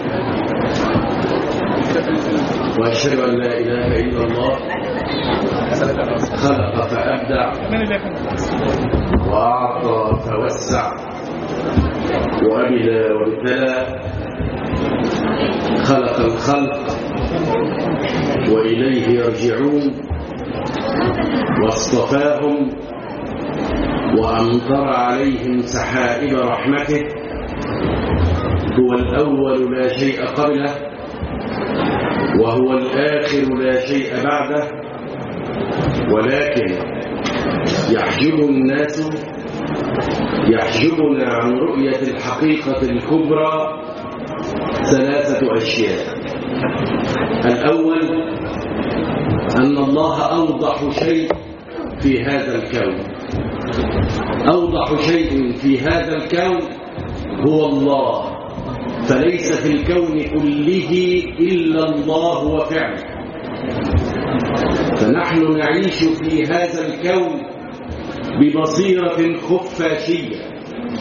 وأشهد أن لا إله إلا الله خلق فأبدع وأعطى فوسع وأبلى وابتلى خلق الخلق وإليه يرجعون واصطفاهم وأمطر عليهم سحائب رحمته هو الأول لا شيء قبله وهو الآخر لا شيء بعده ولكن يحجب الناس يحجبنا عن رؤية الحقيقة الكبرى ثلاثة أشياء الأول أن الله أوضح شيء في هذا الكون أوضح شيء في هذا الكون هو الله فليس في الكون كله إلا الله وفعله فنحن نعيش في هذا الكون ببصيرة خفاشية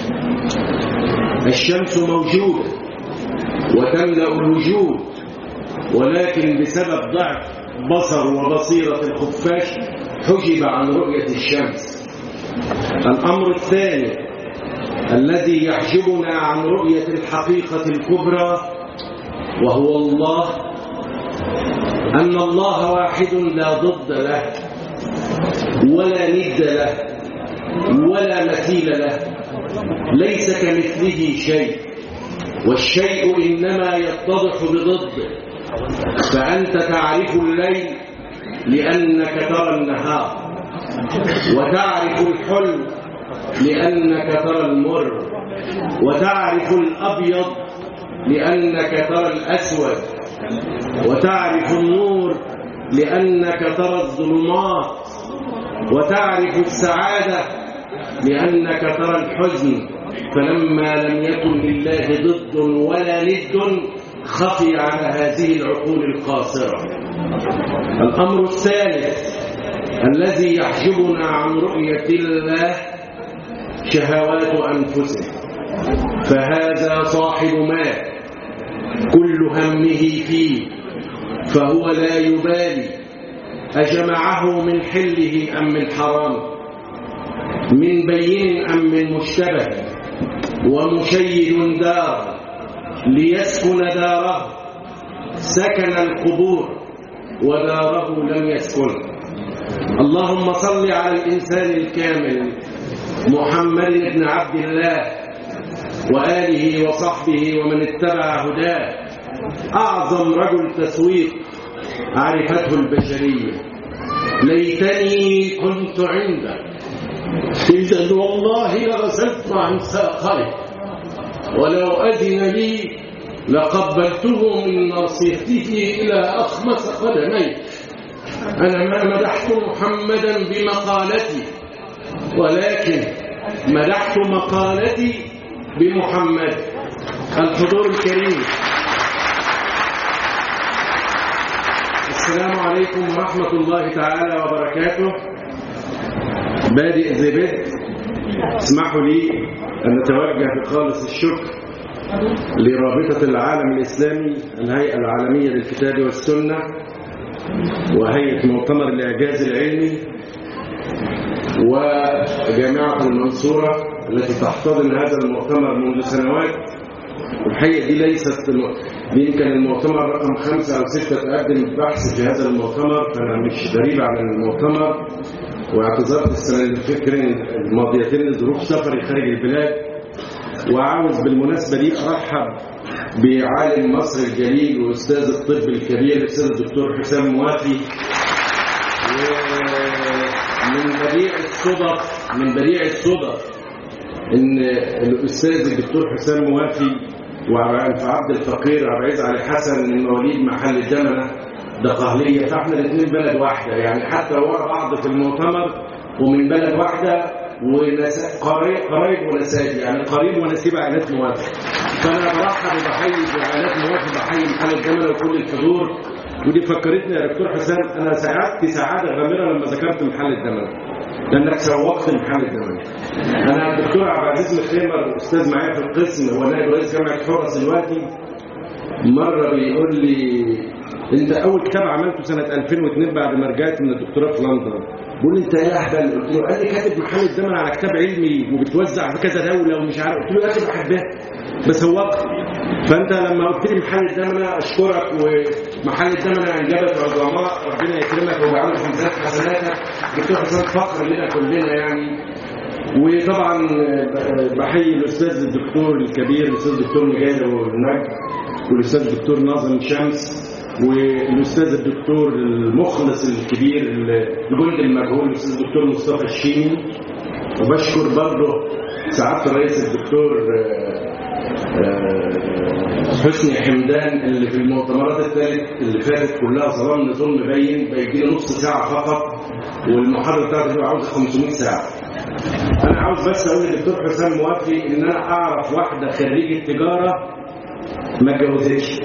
الشمس موجودة وتملأ الوجود ولكن بسبب ضعف بصر وبصيرة الخفاش حجب عن رؤية الشمس الأمر الثاني الذي يحجبنا عن رؤية الحقيقة الكبرى وهو الله أن الله واحد لا ضد له ولا ند له ولا مثيل له ليس كمثله شيء والشيء إنما يتضح بضده فأنت تعرف الليل لأنك ترى النهار وتعرف الحلم لأنك ترى المر وتعرف الأبيض لأنك ترى الأسود وتعرف النور لأنك ترى الظلمات وتعرف السعادة لأنك ترى الحزن فلما لم يكن لله ضد ولا ند خفي على هذه العقول القاصرة الأمر الثالث الذي يحجبنا عن رؤية الله شهوات أنفسه فهذا صاحب مال كل همه فيه فهو لا يبالي أجمعه من حله أم من حرامه من بين أم من مشتبه ومشيد دار ليسكن داره سكن القبور وداره لم يسكن اللهم صل على الإنسان الكامل محمد بن عبد الله وآله وصحبه ومن اتبع هداه أعظم رجل تسويق عرفته البشرية ليتني كنت عنده إذا والله لغسلت عن ساقيه ولو أذن لي لقبلته من ناصيته إلى أخمص قدمي أنا ما مدحت محمدا بمقالتي ولكن مدحت مقالتي بمحمد الحضور الكريم السلام عليكم ورحمة الله تعالى وبركاته بادئ زي بدء اسمحوا لي أن نتوجه بخالص الشكر لرابطة العالم الإسلامي الهيئة العالمية للكتاب والسنة وهيئة مؤتمر الإعجاز العلمي وجامعة المنصورة التي تحتضن هذا المؤتمر منذ سنوات الحقيقة دي ليست يمكن المؤتمر رقم خمسة أو ستة تقدم بحث في هذا المؤتمر فأنا مش غريب عن المؤتمر واعتذرت السنة اللي فكر الماضيتين لظروف سفري خارج البلاد وعاوز بالمناسبة دي أرحب بعالم مصر الجليل وأستاذ الطب الكبير الأستاذ الدكتور حسام موافي ومن بديع الصدف من بديع الصدف ان الاستاذ الدكتور حسام موافي وعبد عبد الفقير عبد العزيز علي حسن من مواليد محل الجمله دقهليه فاحنا الاثنين بلد واحده يعني حتى ورا بعض في المؤتمر ومن بلد واحده وقريب قريب ونساج يعني قريب ونسيب عائلات موافي فانا برحب وبحيي بعائلات موافي بحيي محل الجمله وكل الحضور ودي فكرتني يا دكتور حسام انا سعدت سعاده غامره لما ذكرت محل الجمله لانك سوقت محل الجمال انا الدكتور عبد العزيز مخيمر استاذ معايا في القسم هو نائب رئيس جامعه حورس دلوقتي مره بيقول لي انت اول كتاب عملته سنه 2002 بعد ما رجعت من الدكتوراه في لندن بيقول لي انت ايه اهبل قلت له قال لي كاتب محل الدم على كتاب علمي وبتوزع في كذا دوله ومش عارف قلت له يا اخي بحبها بسوقها فانت لما قلت لي محل الدم انا اشكرك ومحل الدم انا انجبت عظماء ربنا يكرمك ويجعله في ميزان حسناتك دكتور حسام فخر لنا كلنا يعني وطبعا بحيي الاستاذ الدكتور الكبير الاستاذ الدكتور مجاهد والنجم والاستاذ الدكتور ناظم شمس والاستاذ الدكتور المخلص الكبير الجند المجهول الاستاذ الدكتور مصطفى الشيمي وبشكر برضه سعاده الرئيس الدكتور حسني حمدان اللي في المؤتمرات الثالث اللي فاتت كلها ظلمنا ظلم باين بيجي له نص ساعه فقط والمحاضره بتاعته تبقى عاوزه 500 ساعه انا عاوز بس اقول للدكتور حسام موافي ان انا اعرف واحده خريجه تجاره ما اتجوزتش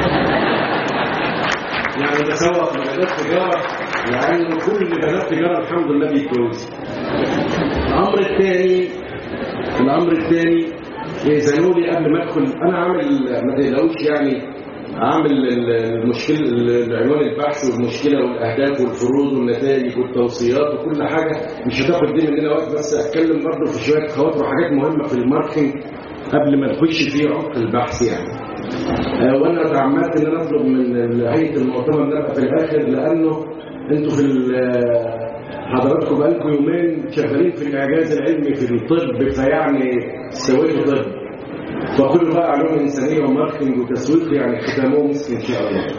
يعني بسوق بنات تجاره لان كل بنات تجاره الحمد لله بيتجوزوا الامر الثاني الامر الثاني يأذنوا لي قبل ما ادخل انا عامل ما تقلقوش يعني عامل المشكله العنوان البحث والمشكله والاهداف والفروض والنتائج والتوصيات وكل حاجه مش هتاخد دي مننا وقت بس اتكلم برضه في شويه خواطر وحاجات مهمه في الماركتنج قبل ما نخش في عمق البحث يعني أه وانا تعمدت ان انا اطلب من هيئه المؤتمر ده في الاخر لانه انتوا في حضراتكم بقالكم يومين شغالين في الاعجاز العلمي في الطب فيعني سويتوا طب فكل بقى علوم انسانيه وماركتنج وتسويق يعني ختامه مسك ان شاء الله.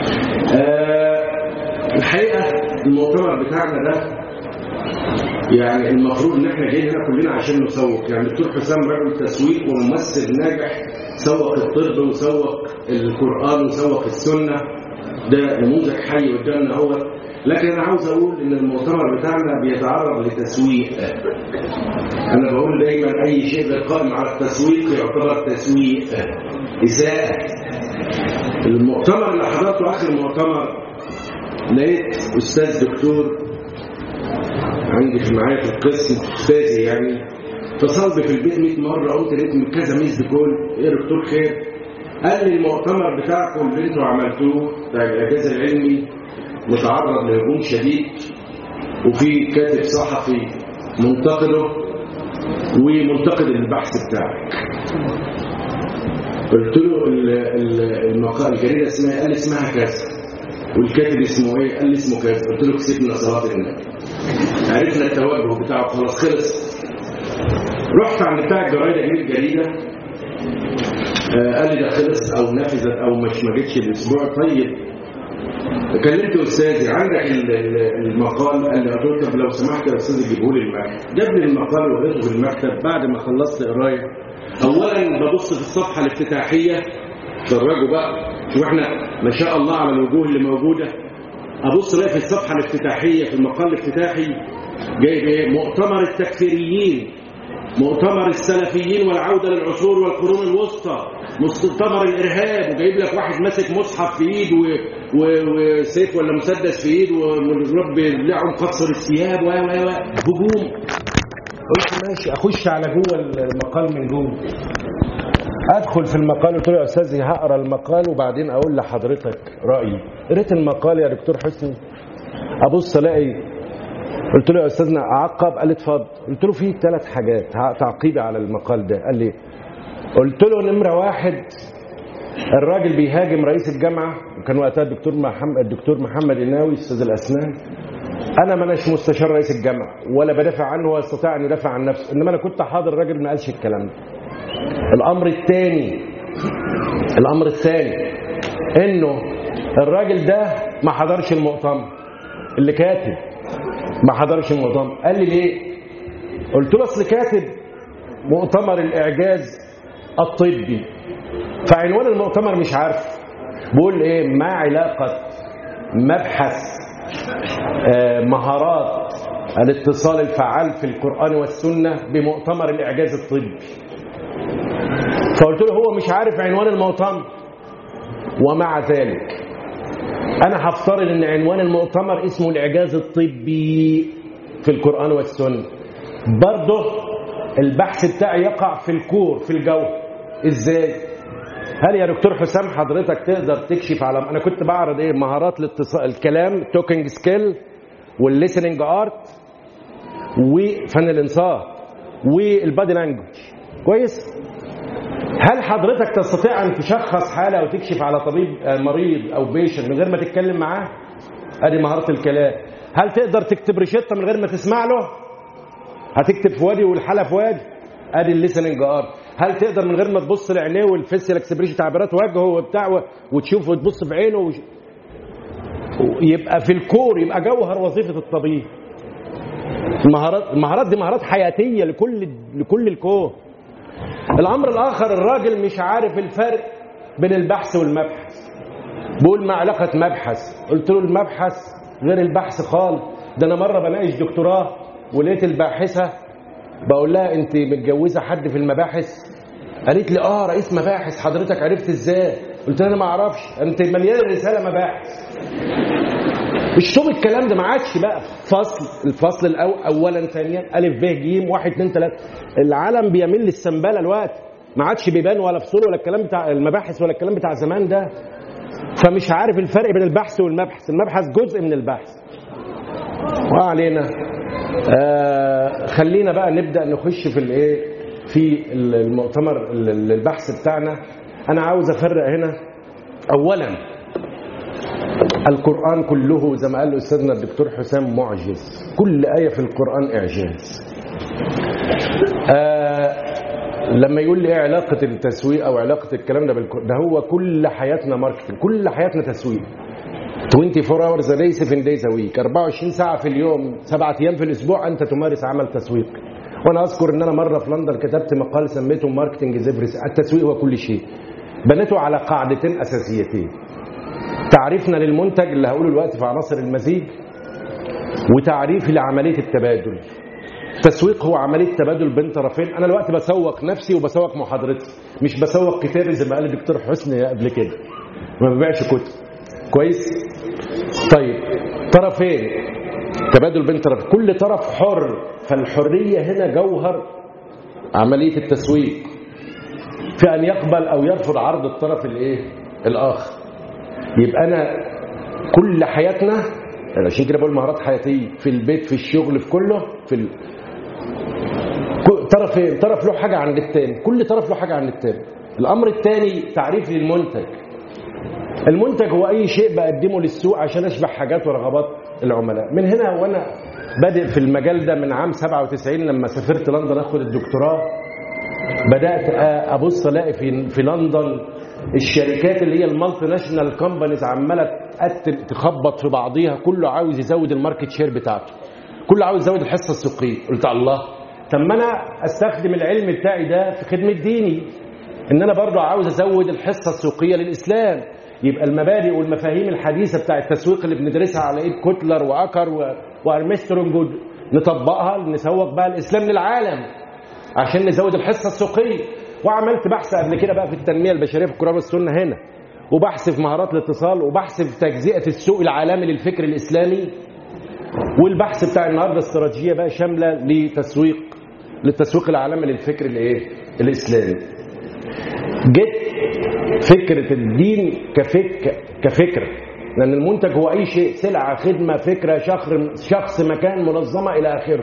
أه الحقيقه المؤتمر بتاعنا ده يعني المفروض ان احنا جايين هنا كلنا عشان نسوق يعني الدكتور حسام رجل تسويق وممثل ناجح سوق الطب وسوق القران وسوق السنه ده نموذج حي قدامنا هو لكن انا عاوز اقول ان المؤتمر بتاعنا بيتعرض لتسويق انا بقول دايما اي شيء قائم على التسويق يعتبر تسويق اساءه المؤتمر اللي حضرته اخر المؤتمر لقيت استاذ دكتور عندي في معايا في القسم استاذي يعني اتصل بي في البيت 100 مره قلت لقيت كذا ميس بكل ايه يا دكتور خير قال لي المؤتمر بتاعكم اللي انتوا عملتوه بتاع الاعجاز العلمي متعرض لهجوم شديد وفي كاتب صحفي منتقده ومنتقد البحث بتاعك قلت له المقال الجريده اسمها قال اسمها كذا والكاتب اسمه ايه قال لي اسمه كذا قلت له كسبنا صلاه النبي عرفنا التوجه بتاعه خلاص خلص رحت عند بتاع الجرايد اجيب الجريده آه قال لي ده خلص او نفذت او مش ما جتش الاسبوع طيب كلمت استاذي عندك المقال قال لي قلت له طب لو سمحت يا استاذ جيبه لي المكتب جاب لي المقال وقريته في المكتب بعد ما خلصت قرايه اولا ببص في الصفحه الافتتاحيه اتفرجوا بقى شوف احنا ما شاء الله على الوجوه اللي موجوده ابص الاقي في الصفحه الافتتاحيه في المقال الافتتاحي جايب ايه مؤتمر التكفيريين مؤتمر السلفيين والعوده للعصور والقرون الوسطى مؤتمر الارهاب وجايب لك واحد ماسك مصحف في ايد وسيف ولا مسدس في ايد والرب يبلعهم قصر الثياب و و هجوم قلت ماشي اخش على جوه المقال من جوه ادخل في المقال قلت له يا استاذي هقرا المقال وبعدين اقول لحضرتك رايي قريت المقال يا دكتور حسني ابص الاقي قلت له يا استاذنا اعقب قال لي اتفضل قلت له في ثلاث حاجات تعقيبي على المقال ده قال لي قلت له نمره واحد الراجل بيهاجم رئيس الجامعه وكان وقتها الدكتور محمد الدكتور محمد الناوي استاذ الاسنان انا ما اناش مستشار رئيس الجامعه ولا بدافع عنه ولا استطاع ان يدافع عن نفسه انما انا كنت حاضر الراجل ما قالش الكلام ده الامر الثاني الامر الثاني انه الراجل ده ما حضرش المؤتمر اللي كاتب ما حضرش المؤتمر قال لي ليه قلت له اصل كاتب مؤتمر الاعجاز الطبي فعنوان المؤتمر مش عارف بيقول ايه ما علاقه مبحث آه مهارات الاتصال الفعال في القران والسنه بمؤتمر الاعجاز الطبي فقلت له هو مش عارف عنوان المؤتمر ومع ذلك انا هفترض ان عنوان المؤتمر اسمه الاعجاز الطبي في القران والسنه برضه البحث بتاعي يقع في الكور في الجو ازاي هل يا دكتور حسام حضرتك تقدر تكشف على انا كنت بعرض ايه مهارات الاتصال الكلام توكينج سكيل والليسننج ارت وفن الانصات والبادي لانجوج كويس هل حضرتك تستطيع ان تشخص حاله وتكشف على طبيب مريض او بيشن من غير ما تتكلم معاه ادي مهاره الكلام هل تقدر تكتب روشته من غير ما تسمع له هتكتب في وادي والحاله في وادي ادي الليسننج ارت هل تقدر من غير ما تبص لعينيه والفيسيال اكسبريشن تعبيرات وجهه وبتاع وتشوف وتبص في عينه وش... يبقى في الكور يبقى جوهر وظيفه الطبيب المهارات المهارات دي مهارات حياتيه لكل لكل الكون الامر الاخر الراجل مش عارف الفرق بين البحث والمبحث بقول ما علاقه مبحث قلت له المبحث غير البحث خالص ده انا مره بناقش دكتوراه ولقيت الباحثه بقول لها انت متجوزه حد في المباحث قالت لي اه رئيس مباحث حضرتك عرفت ازاي قلت لها انا ما اعرفش انت مليان رساله مباحث اشطب الكلام ده ما عادش بقى فصل الفصل الأول اولا ثانيا الف ب ج واحد اثنين ثلاثه العالم بيميل للسنبله الوقت ما عادش بيبان ولا فصول ولا الكلام بتاع المباحث ولا الكلام بتاع زمان ده فمش عارف الفرق بين البحث والمبحث المبحث جزء من البحث وعلينا آه خلينا بقى نبدا نخش في الايه في المؤتمر البحث بتاعنا انا عاوز افرق هنا اولا القرآن كله زي ما قال أستاذنا الدكتور حسام معجز كل آية في القرآن إعجاز آه لما يقول لي ايه علاقة التسويق أو علاقة الكلام ده بالكر... ده هو كل حياتنا ماركتنج كل حياتنا تسويق 24 hours a day 7 days a week 24 ساعة في اليوم سبعة أيام في الأسبوع أنت تمارس عمل تسويق وأنا أذكر إن أنا مرة في لندن كتبت مقال سميته ماركتنج از التسويق هو كل شيء بنيته على قاعدتين أساسيتين تعريفنا للمنتج اللي هقوله دلوقتي في عناصر المزيج وتعريف لعمليه التبادل التسويق هو عمليه تبادل بين طرفين انا دلوقتي بسوق نفسي وبسوق محاضرتي مش بسوق كتابي زي ما قال الدكتور حسني قبل كده ما ببيعش كتب كويس طيب طرفين تبادل بين طرف كل طرف حر فالحريه هنا جوهر عمليه التسويق في ان يقبل او يرفض عرض الطرف الايه الاخر يبقى انا كل حياتنا عشان كده بقول مهارات حياتيه في البيت في الشغل في كله في ال... طرفين طرف له حاجه عند التاني كل طرف له حاجه عند التاني الامر الثاني تعريف للمنتج المنتج هو اي شيء بقدمه للسوق عشان اشبع حاجات ورغبات العملاء من هنا وانا بادئ في المجال ده من عام 97 لما سافرت لندن اخد الدكتوراه بدات ابص الاقي في في لندن الشركات اللي هي المالتي ناشونال كومبانيز عماله تخبط في بعضيها كله عاوز يزود الماركت شير بتاعته كله عاوز يزود الحصه السوقيه قلت الله طب ما انا استخدم العلم بتاعي ده في خدمه ديني ان انا برضه عاوز ازود الحصه السوقيه للاسلام يبقى المبادئ والمفاهيم الحديثه بتاع التسويق اللي بندرسها على ايد كوتلر واكر وارمسترونج نطبقها نسوق بقى الاسلام للعالم عشان نزود الحصه السوقيه وعملت بحث قبل كده بقى في التنميه البشريه في القران والسنه هنا وبحث في مهارات الاتصال وبحث في تجزئه السوق العالمي للفكر الاسلامي والبحث بتاع النهارده استراتيجيه بقى شامله لتسويق للتسويق العالمي للفكر الايه الاسلامي جت فكره الدين كفك كفكره لان المنتج هو اي شيء سلعه خدمه فكره شخص شخص مكان منظمه الى اخره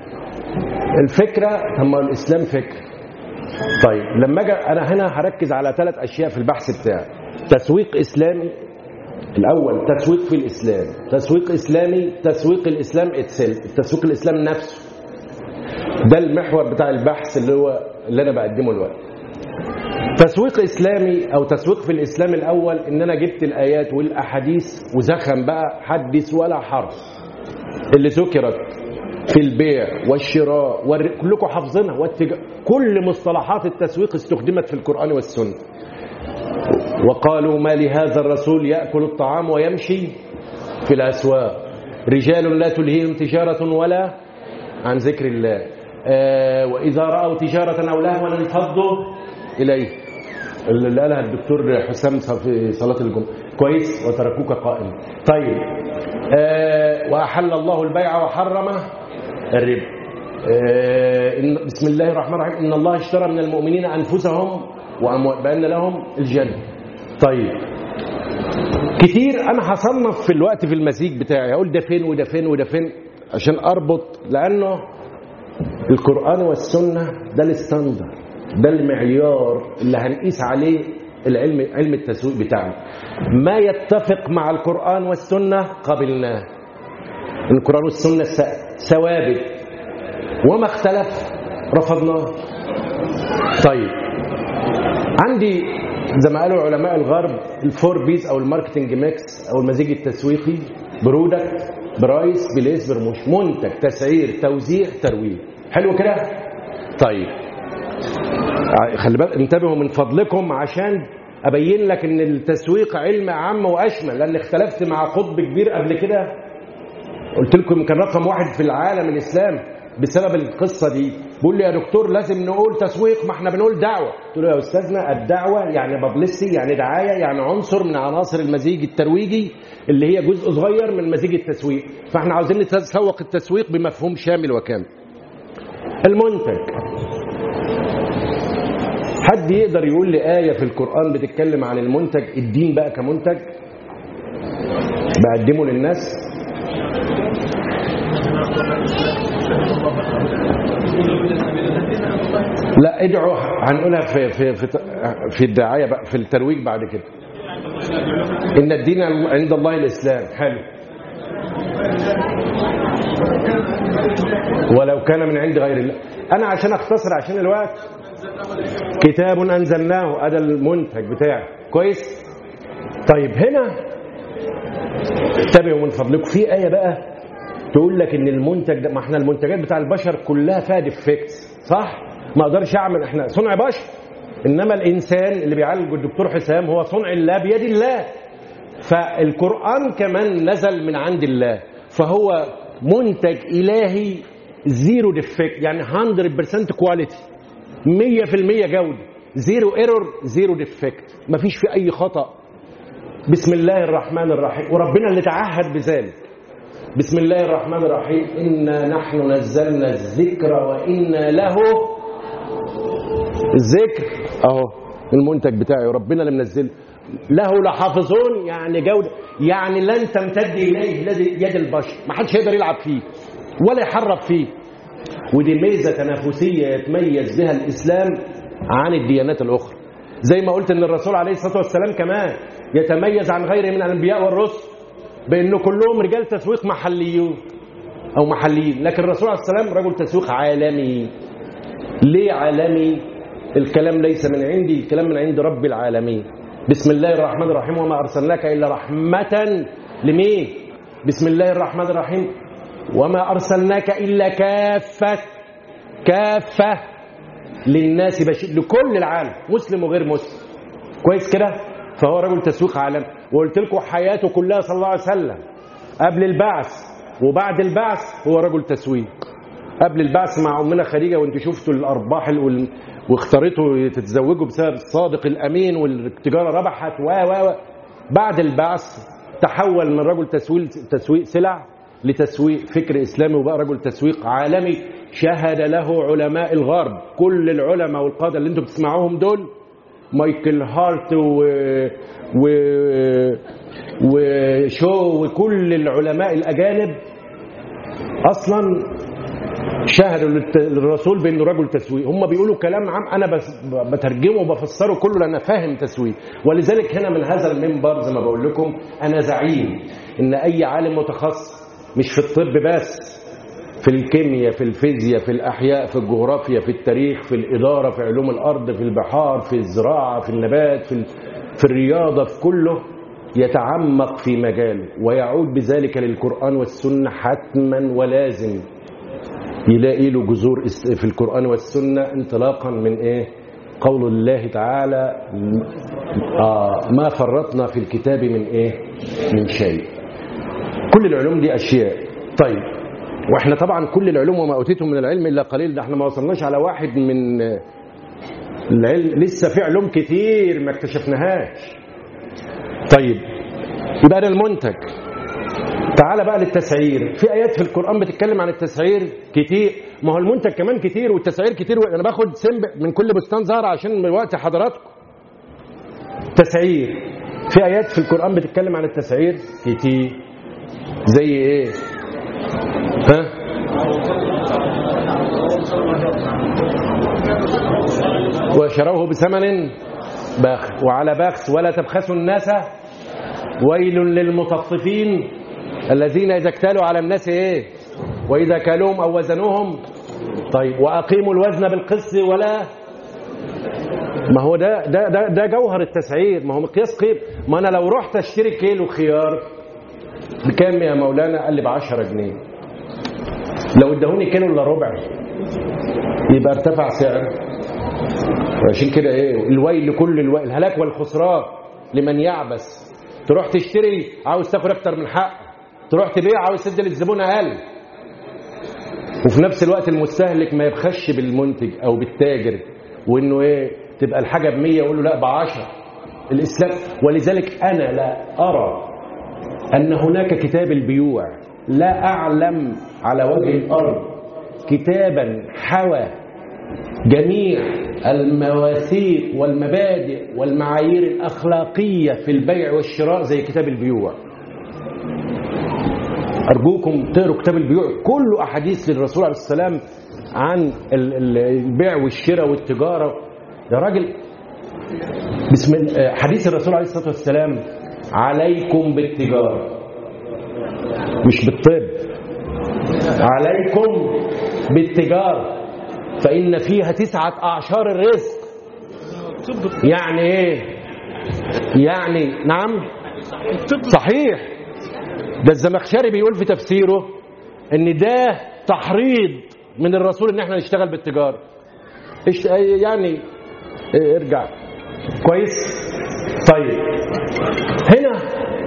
الفكره ثم الاسلام فكر طيب لما اجي انا هنا هركز على ثلاث اشياء في البحث بتاعي تسويق اسلامي الاول تسويق في الاسلام تسويق اسلامي تسويق الاسلام اتسلف التسويق الاسلام نفسه ده المحور بتاع البحث اللي هو اللي انا بقدمه دلوقتي تسويق اسلامي او تسويق في الاسلام الاول ان انا جبت الايات والاحاديث وزخم بقى حدث ولا حرف اللي ذكرت في البيع والشراء والر... كلكم حافظينها والتج... كل مصطلحات التسويق استخدمت في القرآن والسنة وقالوا ما لهذا الرسول يأكل الطعام ويمشي في الأسواق رجال لا تلهيهم تجارة ولا عن ذكر الله آه وإذا رأوا تجارة أو لهوا انفضوا إليه اللي قالها الدكتور حسام في صلاة الجمعة كويس وتركوك قائما طيب آه وأحل الله البيع وحرم الربا آه بسم الله الرحمن الرحيم إن الله اشترى من المؤمنين أنفسهم وبأن لهم الجنة طيب كتير أنا هصنف في الوقت في المزيج بتاعي أقول ده فين وده فين وده فين عشان أربط لأنه القرآن والسنة ده الستاندر ده المعيار اللي هنقيس عليه العلم علم التسويق بتاعنا ما يتفق مع القرآن والسنة قبلناه القرآن والسنة ثوابت وما اختلف رفضناه طيب عندي زي ما قالوا علماء الغرب الفور بيز او الماركتنج ميكس او المزيج التسويقي برودكت برايس بليس برموش منتج تسعير توزيع ترويج حلو كده طيب خلي بالك انتبهوا من فضلكم عشان ابين لك ان التسويق علم عام واشمل لان اختلفت مع قطب كبير قبل كده قلت لكم كان رقم واحد في العالم الاسلام بسبب القصه دي بيقول لي يا دكتور لازم نقول تسويق ما احنا بنقول دعوه قلت له يا استاذنا الدعوه يعني بابليستي يعني دعايه يعني عنصر من عناصر المزيج الترويجي اللي هي جزء صغير من مزيج التسويق فاحنا عاوزين نتسوق التسويق بمفهوم شامل وكامل المنتج حد يقدر يقول لي آية في القرآن بتتكلم عن المنتج الدين بقى كمنتج بقدمه للناس لا ادعوا هنقولها في في في في الدعايه بقى في الترويج بعد كده ان الدين عند الله الاسلام حلو ولو كان من عند غير الله انا عشان اختصر عشان الوقت كتاب انزلناه هذا المنتج بتاعي كويس طيب هنا انتبهوا من فضلكم في ايه بقى تقول لك ان المنتج ده ما احنا المنتجات بتاع البشر كلها فيها ديفكتس صح ما اقدرش اعمل احنا صنع بشر انما الانسان اللي بيعالج الدكتور حسام هو صنع الله بيد الله فالقران كمان نزل من عند الله فهو منتج الهي زيرو ديفكت يعني 100% كواليتي 100% جوده زيرو ايرور زيرو ديفكت مفيش في اي خطا بسم الله الرحمن الرحيم وربنا اللي تعهد بذلك بسم الله الرحمن الرحيم إنا نحن نزلنا الذكر وإنا له الذكر أهو المنتج بتاعي وربنا اللي منزله له لحافظون يعني جودة يعني لن تمتد إليه يد البشر ما حدش يقدر يلعب فيه ولا يحرف فيه ودي ميزة تنافسية يتميز بها الإسلام عن الديانات الأخرى زي ما قلت ان الرسول عليه الصلاه والسلام كمان يتميز عن غيره من الانبياء والرسل بانه كلهم رجال تسويق محليون او محليين لكن الرسول عليه السلام رجل تسويق عالمي ليه عالمي الكلام ليس من عندي الكلام من عند رب العالمين بسم الله الرحمن الرحيم وما ارسلناك الا رحمه لمين بسم الله الرحمن الرحيم وما ارسلناك الا كافه كافه للناس بشير لكل العالم مسلم وغير مسلم كويس كده فهو رجل تسويق عالمي وقلت لكم حياته كلها صلى الله عليه وسلم قبل البعث وبعد البعث هو رجل تسويق قبل البعث مع امنا خديجه وانتوا شفتوا الارباح وال... واختارتوا تتزوجوا بسبب الصادق الامين والتجاره ربحت و و بعد البعث تحول من رجل تسويق تسويق سلع لتسويق فكر اسلامي وبقى رجل تسويق عالمي شهد له علماء الغرب كل العلماء والقاده اللي انتم بتسمعوهم دول مايكل هارت و... و... وشو وكل العلماء الأجانب أصلا شهدوا للرسول بأنه رجل تسويق هم بيقولوا كلام عام أنا بس بترجمه وبفسره كله لأن فاهم تسويق ولذلك هنا من هذا المنبر زي ما بقول لكم أنا زعيم إن أي عالم متخصص مش في الطب بس في الكيمياء في الفيزياء في الأحياء في الجغرافيا في التاريخ في الإدارة في علوم الأرض في البحار في الزراعة في النبات في, في الرياضة في كله يتعمق في مجاله ويعود بذلك للقرآن والسنة حتما ولازم يلاقي له جذور في القرآن والسنة انطلاقا من ايه قول الله تعالى آه ما فرطنا في الكتاب من ايه من شيء كل العلوم دي اشياء طيب واحنا طبعا كل العلوم وما اوتيتم من العلم الا قليل ده احنا ما وصلناش على واحد من العلم لسه في علوم كتير ما اكتشفناهاش طيب يبقى ده المنتج تعال بقى للتسعير في ايات في القران بتتكلم عن التسعير كتير ما هو المنتج كمان كتير والتسعير كتير انا باخد سنب من كل بستان زهره عشان من وقت حضراتكم تسعير في ايات في القران بتتكلم عن التسعير كتير زي ايه ها وشروه بثمن باخس وعلى باخس ولا تبخسوا الناس ويل للمطففين الذين اذا اكتالوا على الناس ايه واذا كالوهم او وزنوهم طيب واقيموا الوزن بالقسط ولا ما هو ده ده ده, ده جوهر التسعير ما هو مقياس قيم ما انا لو رحت اشتري كيلو خيار بكام يا مولانا قال لي ب 10 جنيه لو ادهوني كيلو الا ربع يبقى ارتفع سعر عشان كده ايه الويل لكل الويل الهلاك والخسران لمن يعبس تروح تشتري عاوز تاخد اكتر من حق تروح تبيع عاوز تدي للزبون اقل وفي نفس الوقت المستهلك ما يبخش بالمنتج او بالتاجر وانه ايه تبقى الحاجه ب 100 يقول له لا ب 10 الاسلام ولذلك انا لا ارى ان هناك كتاب البيوع لا اعلم على وجه الارض كتابا حوى جميع المواثيق والمبادئ والمعايير الأخلاقية في البيع والشراء زي كتاب البيوع أرجوكم تقروا كتاب البيوع كله أحاديث للرسول عليه السلام عن البيع والشراء والتجارة يا راجل بسم حديث الرسول عليه الصلاة والسلام عليكم بالتجارة مش بالطب عليكم بالتجارة فإن فيها تسعة أعشار الرزق يعني إيه يعني نعم صحيح ده الزمخشري بيقول في تفسيره ان ده تحريض من الرسول ان احنا نشتغل بالتجاره يعني ارجع كويس طيب هنا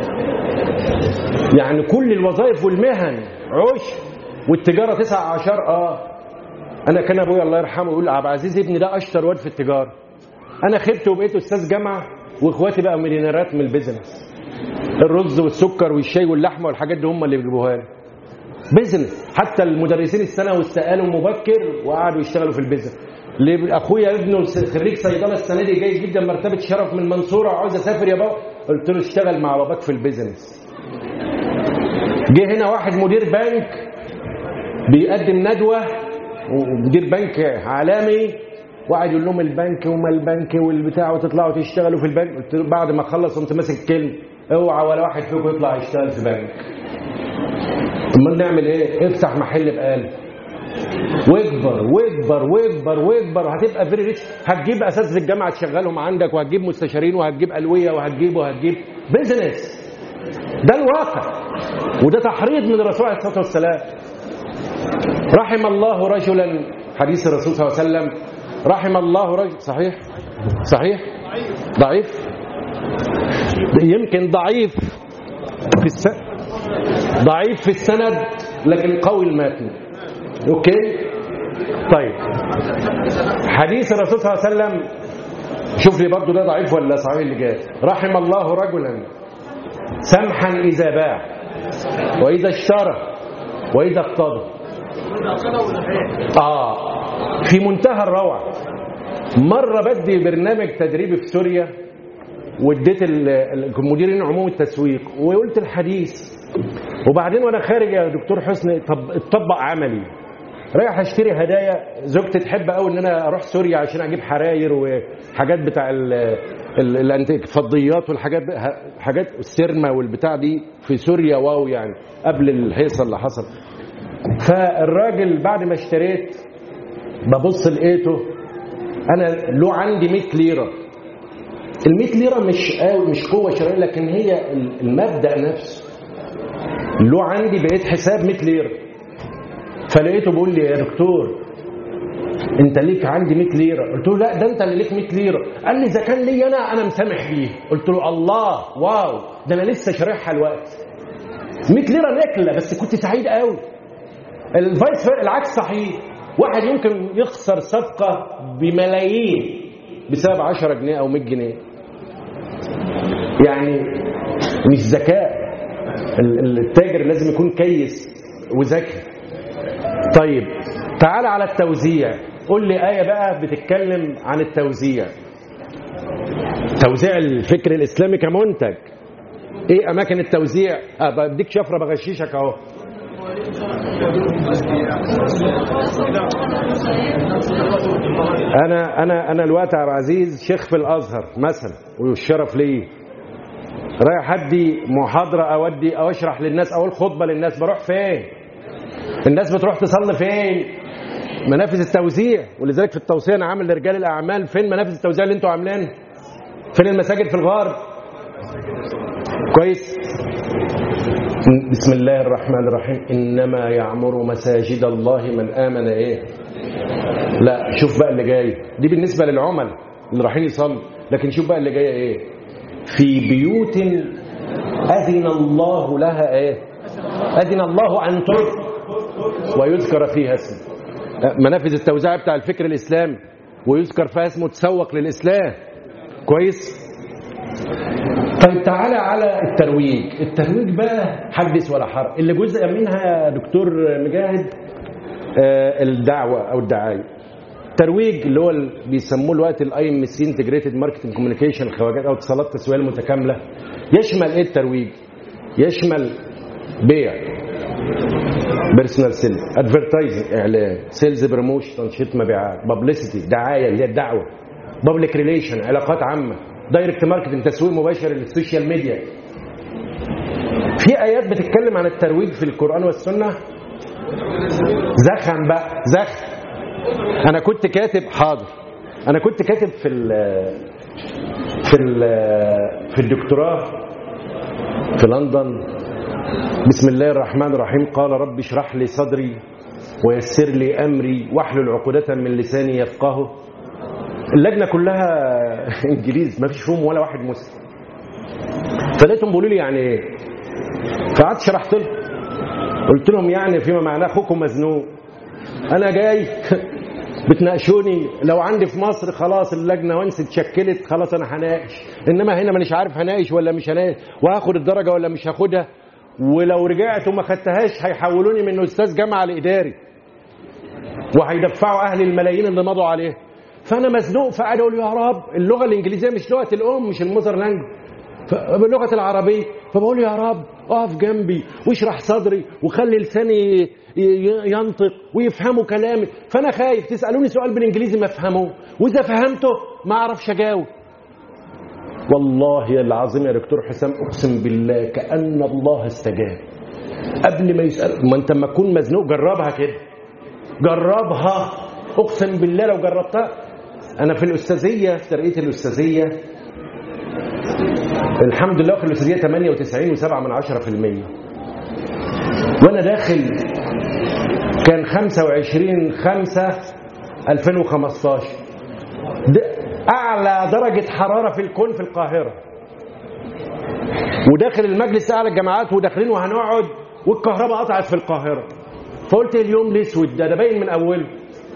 يعني كل الوظائف والمهن عش والتجاره تسع اعشار اه انا كان ابويا الله يرحمه يقول عبد العزيز ابني ده اشطر واد في التجاره انا خبت وبقيت استاذ جامعه واخواتي بقى مليونيرات من البيزنس الرز والسكر والشاي واللحمه والحاجات دي هم اللي بيجيبوها لي بيزنس حتى المدرسين الثانوي استقالوا مبكر وقعدوا يشتغلوا في البيزنس اخويا ابنه خريج صيدله السنه دي جاي جدا مرتبه شرف من المنصوره وعاوز اسافر يا بابا قلت له اشتغل مع باباك في البيزنس جه هنا واحد مدير بنك بيقدم ندوه ومدير بنك عالمي وقعد يقول لهم البنك وما البنك والبتاع وتطلعوا تشتغلوا في البنك قلت له بعد ما خلص قمت ماسك كلمه اوعى ولا واحد فيكم يطلع يشتغل في بنك امال نعمل ايه افتح محل بقال واكبر واكبر واكبر واكبر هتبقى فيري ريتش هتجيب اساتذه الجامعه تشغلهم عندك وهتجيب مستشارين وهتجيب الويه وهتجيب وهتجيب بيزنس ده الواقع وده تحريض من الرسول عليه الصلاه والسلام رحم الله رجلا حديث الرسول صلى الله عليه وسلم رحم الله رجل صحيح صحيح ضعيف يمكن ضعيف في الس... ضعيف في السند لكن قوي المتن اوكي طيب حديث الرسول صلى الله عليه وسلم شوف لي برضه ده ضعيف ولا صحيح اللي جاي رحم الله رجلا سمحا اذا باع واذا اشترى واذا اقتضى اه في منتهى الروعه مره بدي برنامج تدريبي في سوريا واديت المديرين عموم التسويق وقلت الحديث وبعدين وانا خارج يا دكتور حسني طب اتطبق عملي رايح اشتري هدايا زوجتي تحب قوي ان انا اروح سوريا عشان اجيب حراير وحاجات بتاع الانتيك فضيات والحاجات حاجات السيرما والبتاع دي في سوريا واو يعني قبل الهيصه اللي حصل فالراجل بعد ما اشتريت ببص لقيته انا له عندي 100 ليره ال 100 ليره مش قوي مش قوه شرائيه لكن هي المبدا نفسه له عندي بقيت حساب 100 ليره فلقيته بيقول لي يا دكتور انت ليك عندي 100 ليره قلت له لا ده انت اللي ليك 100 ليره قال لي اذا كان لي انا انا مسامح بيه قلت له الله واو ده انا لسه شارحها الوقت 100 ليره نكله بس كنت سعيد قوي الفايس العكس صحيح واحد يمكن يخسر صفقه بملايين بسبب 10 جنيه او 100 جنيه يعني مش ذكاء ال- التاجر لازم يكون كيس وذكي طيب تعال على التوزيع قول لي آية بقى بتتكلم عن التوزيع توزيع الفكر الإسلامي كمنتج ايه اماكن التوزيع اه بديك شفره بغششك اهو انا انا انا الوقت يا عبد العزيز شيخ في الازهر مثلا والشرف لي رايح ادي محاضره او ادي او اشرح للناس او الخطبه للناس بروح فين الناس بتروح تصلي فين منافذ التوزيع ولذلك في التوصيه انا عامل لرجال الاعمال فين منافذ التوزيع اللي انتوا عاملينها فين المساجد في الغار كويس بسم الله الرحمن الرحيم انما يعمر مساجد الله من امن ايه لا شوف بقى اللي جاي دي بالنسبه للعمل اللي رايحين يصلوا لكن شوف بقى اللي جايه ايه في بيوت اذن الله لها ايه اذن الله ان تذكر ويذكر فيها اسمه منافذ التوزيع بتاع الفكر الاسلامي ويذكر فيها اسمه تسوق للاسلام كويس طيب تعالى على الترويج الترويج بقى حدث ولا حرج اللي جزء منها يا دكتور مجاهد آه، الدعوه او الدعايه الترويج اللي هو ال- بيسموه الوقت الاي ام سي انتجريتد ماركتنج كوميونيكيشن خواجات او اتصالات تسويقيه المتكامله يشمل ايه الترويج يشمل بيع بيرسونال سيلز ادفرتايزنج اعلان سيلز بروموشن تنشيط مبيعات بابليستي دعايه اللي هي الدعوه بابليك ريليشن علاقات عامه دايركت ماركتنج تسويق مباشر للسوشيال ميديا في ايات بتتكلم عن الترويج في القران والسنه زخم بقى زخم انا كنت كاتب حاضر انا كنت كاتب في ال في ال في الدكتوراه في لندن بسم الله الرحمن الرحيم قال رب اشرح لي صدري ويسر لي امري واحلل عقدة من لساني يفقهه اللجنه كلها انجليز ما فيش فيهم ولا واحد مسلم فلقيتهم بيقولوا لي يعني ايه فقعدت شرحت لهم قلت لهم يعني فيما معناه اخوكم مزنوق انا جاي بتناقشوني لو عندي في مصر خلاص اللجنه وانس اتشكلت خلاص انا هناقش انما هنا مانيش عارف هناقش ولا مش هناقش وهاخد الدرجه ولا مش هاخدها ولو رجعت وما خدتهاش هيحولوني من استاذ جامعه لاداري وهيدفعوا اهل الملايين اللي مضوا عليه فانا مزنوق فقعد اقول يا رب اللغه الانجليزيه مش لغه الام مش المذر لانجوج باللغه العربيه فبقول يا رب اقف جنبي واشرح صدري وخلي لساني ي- ي- ينطق ويفهموا كلامي فانا خايف تسالوني سؤال بالانجليزي ما افهموه واذا فهمته ما اعرفش اجاوب والله العظيم يا دكتور حسام اقسم بالله كان الله استجاب قبل ما يسال ما انت لما تكون مزنوق جربها كده جربها اقسم بالله لو جربتها انا في الاستاذيه في ترقيه الاستاذيه الحمد لله في الاستاذيه 98 و7 من 10% وانا داخل كان 25 5 2015 ده اعلى درجه حراره في الكون في القاهره وداخل المجلس اعلى الجامعات وداخلين وهنقعد والكهرباء قطعت في القاهره فقلت اليوم الاسود ده ده باين من اوله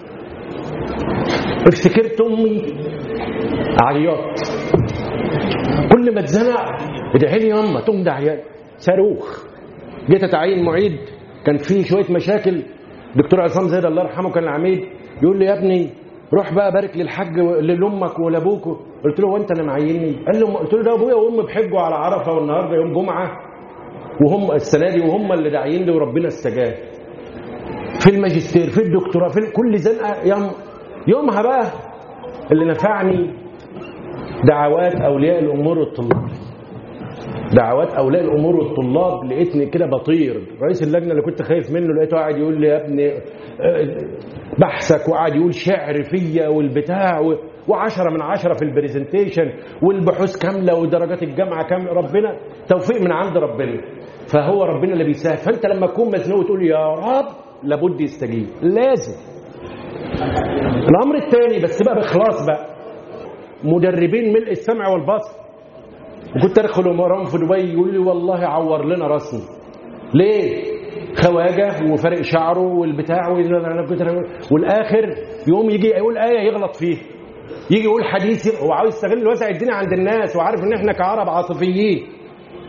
افتكرت امي عياط كل ما اتزنق ادعي لي ياما تقوم ده عيال صاروخ جيت اتعين معيد كان في شويه مشاكل دكتور عصام زيد الله يرحمه كان العميد يقول لي يا ابني روح بقى بارك للحاج و- لامك ولابوك قلت له هو انت انا معيني قال له قلت له ده ابويا وامي بحجوا على عرفه والنهارده يوم جمعه وهم السنه دي وهم اللي داعيين لي وربنا استجاب في الماجستير في الدكتوراه في كل زنقه يوم يومها بقى اللي نفعني دعوات اولياء الامور والطلاب دعوات اولياء الامور والطلاب لقيتني كده بطير رئيس اللجنه اللي كنت خايف منه لقيته قاعد يقول لي يا ابني آه، بحثك وقعد يقول شعر فيا والبتاع و- وعشرة من عشرة في البرزنتيشن والبحوث كاملة ودرجات الجامعة كاملة ربنا توفيق من عند ربنا فهو ربنا اللي بيسهل فأنت لما تكون مزنوق وتقول يا رب لابد يستجيب لازم الأمر الثاني بس بقى بإخلاص بقى مدربين ملء السمع والبصر وكنت ادخل وراهم في دبي يقول لي والله عور لنا راسنا ليه خواجه وفرق شعره والبتاع والاخر يقوم يجي يقول ايه يغلط فيها يجي يقول حديث هو عاوز يستغل وسع الدنيا عند الناس وعارف ان احنا كعرب عاطفيين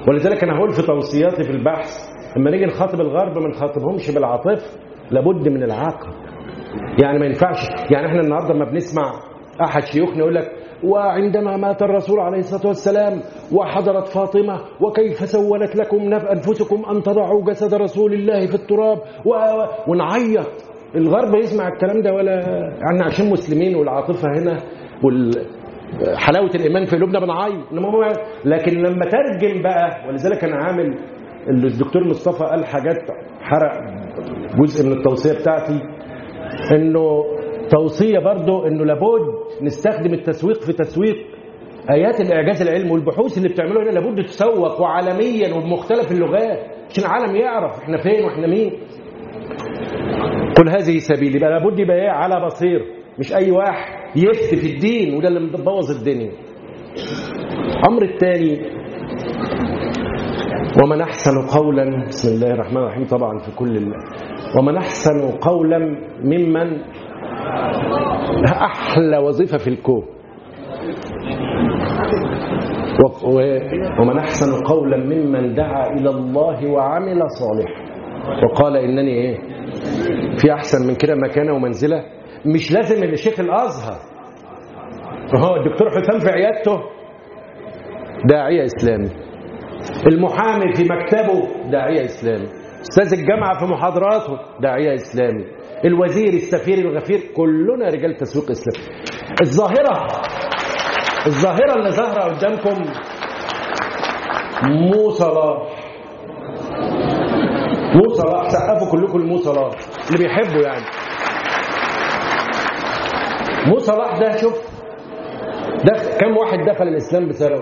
ولذلك انا هقول في توصياتي في البحث لما نيجي نخاطب الغرب ما نخاطبهمش بالعاطفه لابد من العقل يعني ما ينفعش يعني احنا النهارده لما بنسمع احد شيوخنا يقول لك وعندما مات الرسول عليه الصلاه والسلام وحضرت فاطمه وكيف سولت لكم انفسكم ان تضعوا جسد رسول الله في التراب و... ونعيط الغرب يسمع الكلام ده ولا يعني عشان مسلمين والعاطفه هنا وال حلاوه الايمان في قلوبنا بنعيط انما هو لكن لما ترجم بقى ولذلك انا عامل الدكتور مصطفى قال حاجات حرق جزء من التوصيه بتاعتي انه توصيه برضه انه لابد نستخدم التسويق في تسويق ايات الاعجاز العلمي والبحوث اللي بتعملوها هنا لابد تسوق وعالميا وبمختلف اللغات عشان العالم يعرف احنا فين واحنا مين قل هذه سبيلي يبقى لابد يبقى ايه على بصير مش اي واحد يفتي في الدين وده اللي مبوظ الدنيا الامر الثاني ومن احسن قولا بسم الله الرحمن الرحيم طبعا في كل الله ومن احسن قولا ممن احلى وظيفه في الكون ومن احسن قولا ممن دعا الى الله وعمل صالحا وقال انني ايه في احسن من كده مكانه ومنزله مش لازم الشيخ الازهر هو الدكتور حسام في عيادته داعيه اسلامي المحامي في مكتبه داعيه اسلامي استاذ الجامعه في محاضراته داعيه اسلامي الوزير السفير الغفير كلنا رجال تسويق اسلامي الظاهره الظاهره اللي ظاهره قدامكم مو صلاح مو صلاح سقفوا كلكم لمو صلاح اللي بيحبوا يعني مو صلاح ده شوف ده كم واحد دخل الاسلام بسببه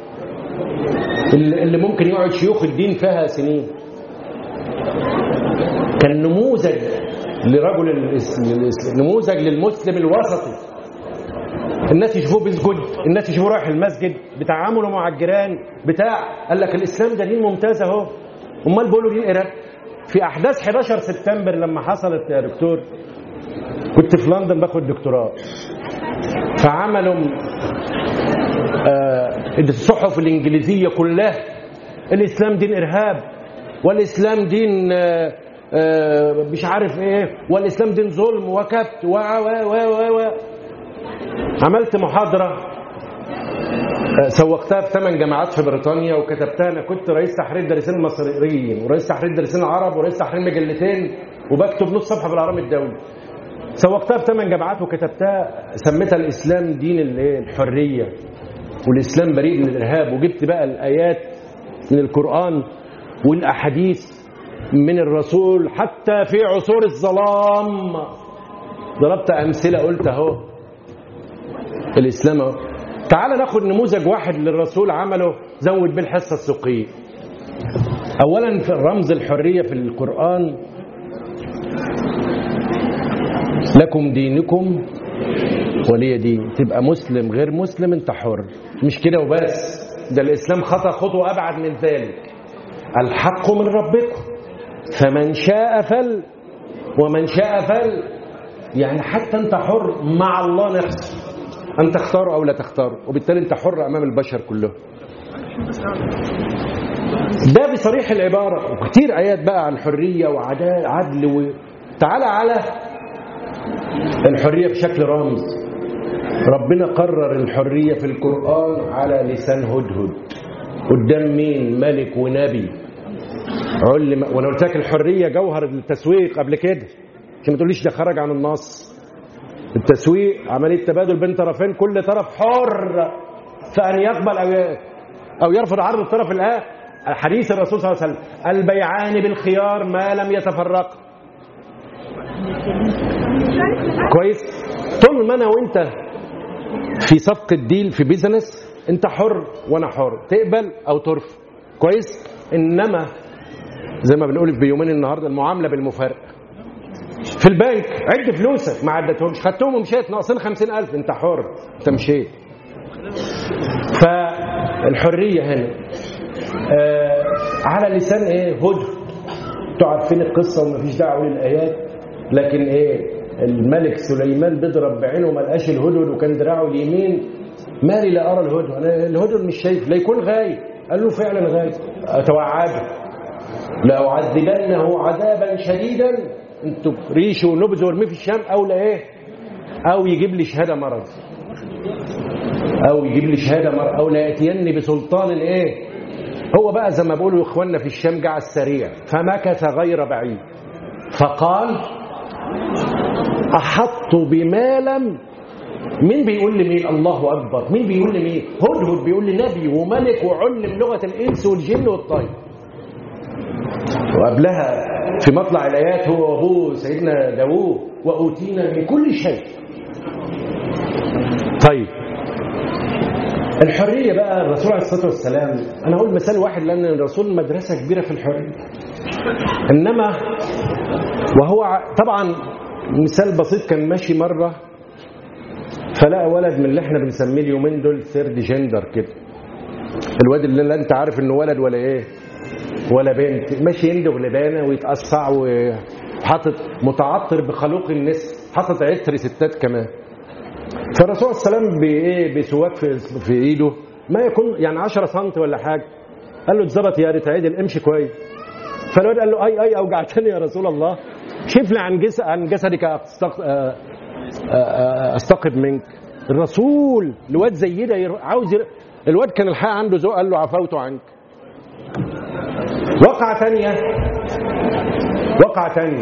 اللي ممكن يقعد شيوخ الدين فيها سنين كان نموذج لرجل نموذج للمسلم الوسطي الناس يشوفوه بيسجد الناس يشوفوه رايح المسجد بتعامله مع الجيران بتاع قال لك الاسلام ده دين ممتاز اهو امال بيقولوا دين ارهاب في احداث 11 سبتمبر لما حصلت يا دكتور كنت في لندن باخد دكتوراه فعملوا آه الصحف الانجليزيه كلها الاسلام دين ارهاب والاسلام دين آه آه مش عارف ايه والاسلام دين ظلم وكبت و و و و عملت محاضره سوقتها في ثمان جامعات في بريطانيا وكتبتها انا كنت رئيس تحرير دارسين المصريين ورئيس تحرير دارسين العرب ورئيس تحرير مجلتين وبكتب نص صفحه في الاهرام الدولي سوقتها في ثمان جامعات وكتبتها سميتها الاسلام دين الحريه والاسلام بريء من الارهاب وجبت بقى الايات من القران والاحاديث من الرسول حتى في عصور الظلام ضربت امثله قلت اهو الاسلام اهو تعال ناخد نموذج واحد للرسول عمله زود بيه الحصه السوقيه اولا في رمز الحريه في القران لكم دينكم ولي دين تبقى مسلم غير مسلم انت حر مش كده وبس ده الاسلام خطا خطوه ابعد من ذلك الحق من ربكم فمن شاء فل ومن شاء فل يعني حتى انت حر مع الله نفسه أن تختاروا أو لا تختاروا وبالتالي أنت حر أمام البشر كلهم ده بصريح العبارة وكتير آيات بقى عن حرية وعدل و... تعالى على الحرية بشكل رمز ربنا قرر الحرية في القرآن على لسان هدهد قدام مين ملك ونبي علم وانا قلت لك الحريه جوهر التسويق قبل كده عشان ما تقوليش ده خرج عن النص التسويق عمليه تبادل بين طرفين كل طرف حر فان يقبل او او يرفض عرض الطرف الاخر حديث الرسول صلى الله عليه وسلم البيعان بالخيار ما لم يتفرقا كويس طول ما انا وانت في صفقه ديل في بيزنس انت حر وانا حر تقبل او ترفض كويس انما زي ما بنقول في يومين النهارده المعامله بالمفارقه في البنك عد فلوسك ما عدتهمش خدتهم ومشيت ناقصين خمسين ألف انت حر انت مشيت فالحرية هنا آه على لسان ايه هدى انتوا عارفين القصة ومفيش دعوة للآيات لكن ايه الملك سليمان بيضرب بعينه ما لقاش الهدهد وكان دراعه اليمين مالي لا ارى الهدهد انا الهدهد مش شايف لا يكون غايب قال له فعلا غايب اتوعده لأعذبنه عذابا شديدا انتوا ريشه ونبذ وارميه في الشام او لا ايه او يجيب لي شهاده مرض او يجيب لي شهاده مرض او لا ياتيني بسلطان ايه هو بقى زي ما بيقولوا اخواننا في الشام جاء السريع فمكث غير بعيد فقال احط بما لم مين بيقول لي مين الله اكبر مين بيقول لي مين هدهد بيقول لي نبي وملك وعلم لغه الانس والجن والطير وقبلها في مطلع الايات هو وابوه سيدنا داوود واوتينا من كل شيء طيب الحريه بقى الرسول عليه الصلاه والسلام انا هقول مثال واحد لان الرسول مدرسه كبيره في الحريه انما وهو ع- طبعا مثال بسيط كان ماشي مره فلقى ولد من اللي احنا بنسميه اليومين دول ثيرد جندر كده الواد اللي لا انت عارف انه ولد ولا ايه ولا بنت ماشي يندغ لبانه ويتقصع وحاطط متعطر بخلوق النساء حاطط عطر ستات كمان فالرسول صلى الله عليه وسلم بايه بسواك في, في ايده ما يكون يعني 10 سم ولا حاجه قال له اتظبط يا ريت عدل امشي كويس فالواد قال له اي اي اوجعتني يا رسول الله شفني عن جس عن جسدك أستق... آه، آه، آه، استقب منك الرسول الواد زي ده ير- عاوز ير... الواد كان الحق عنده ذوق قال له عفوت عنك وقعة تانية وقعة تانية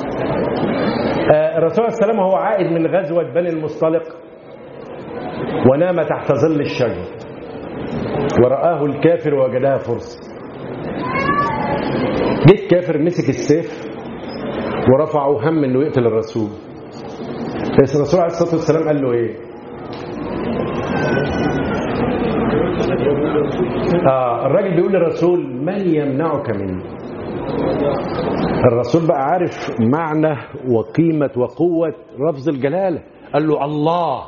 آه، الرسول صلى الله عليه وسلم وهو عائد من غزوة بني المصطلق ونام تحت ظل الشجر ورآه الكافر ووجدها فرصة جه الكافر مسك السيف ورفعه هم انه يقتل الرسول بس الرسول عليه الصلاه والسلام قال له ايه اه الراجل بيقول للرسول من يمنعك مني الرسول بقى عارف معنى وقيمة وقوة لفظ الجلالة قال له الله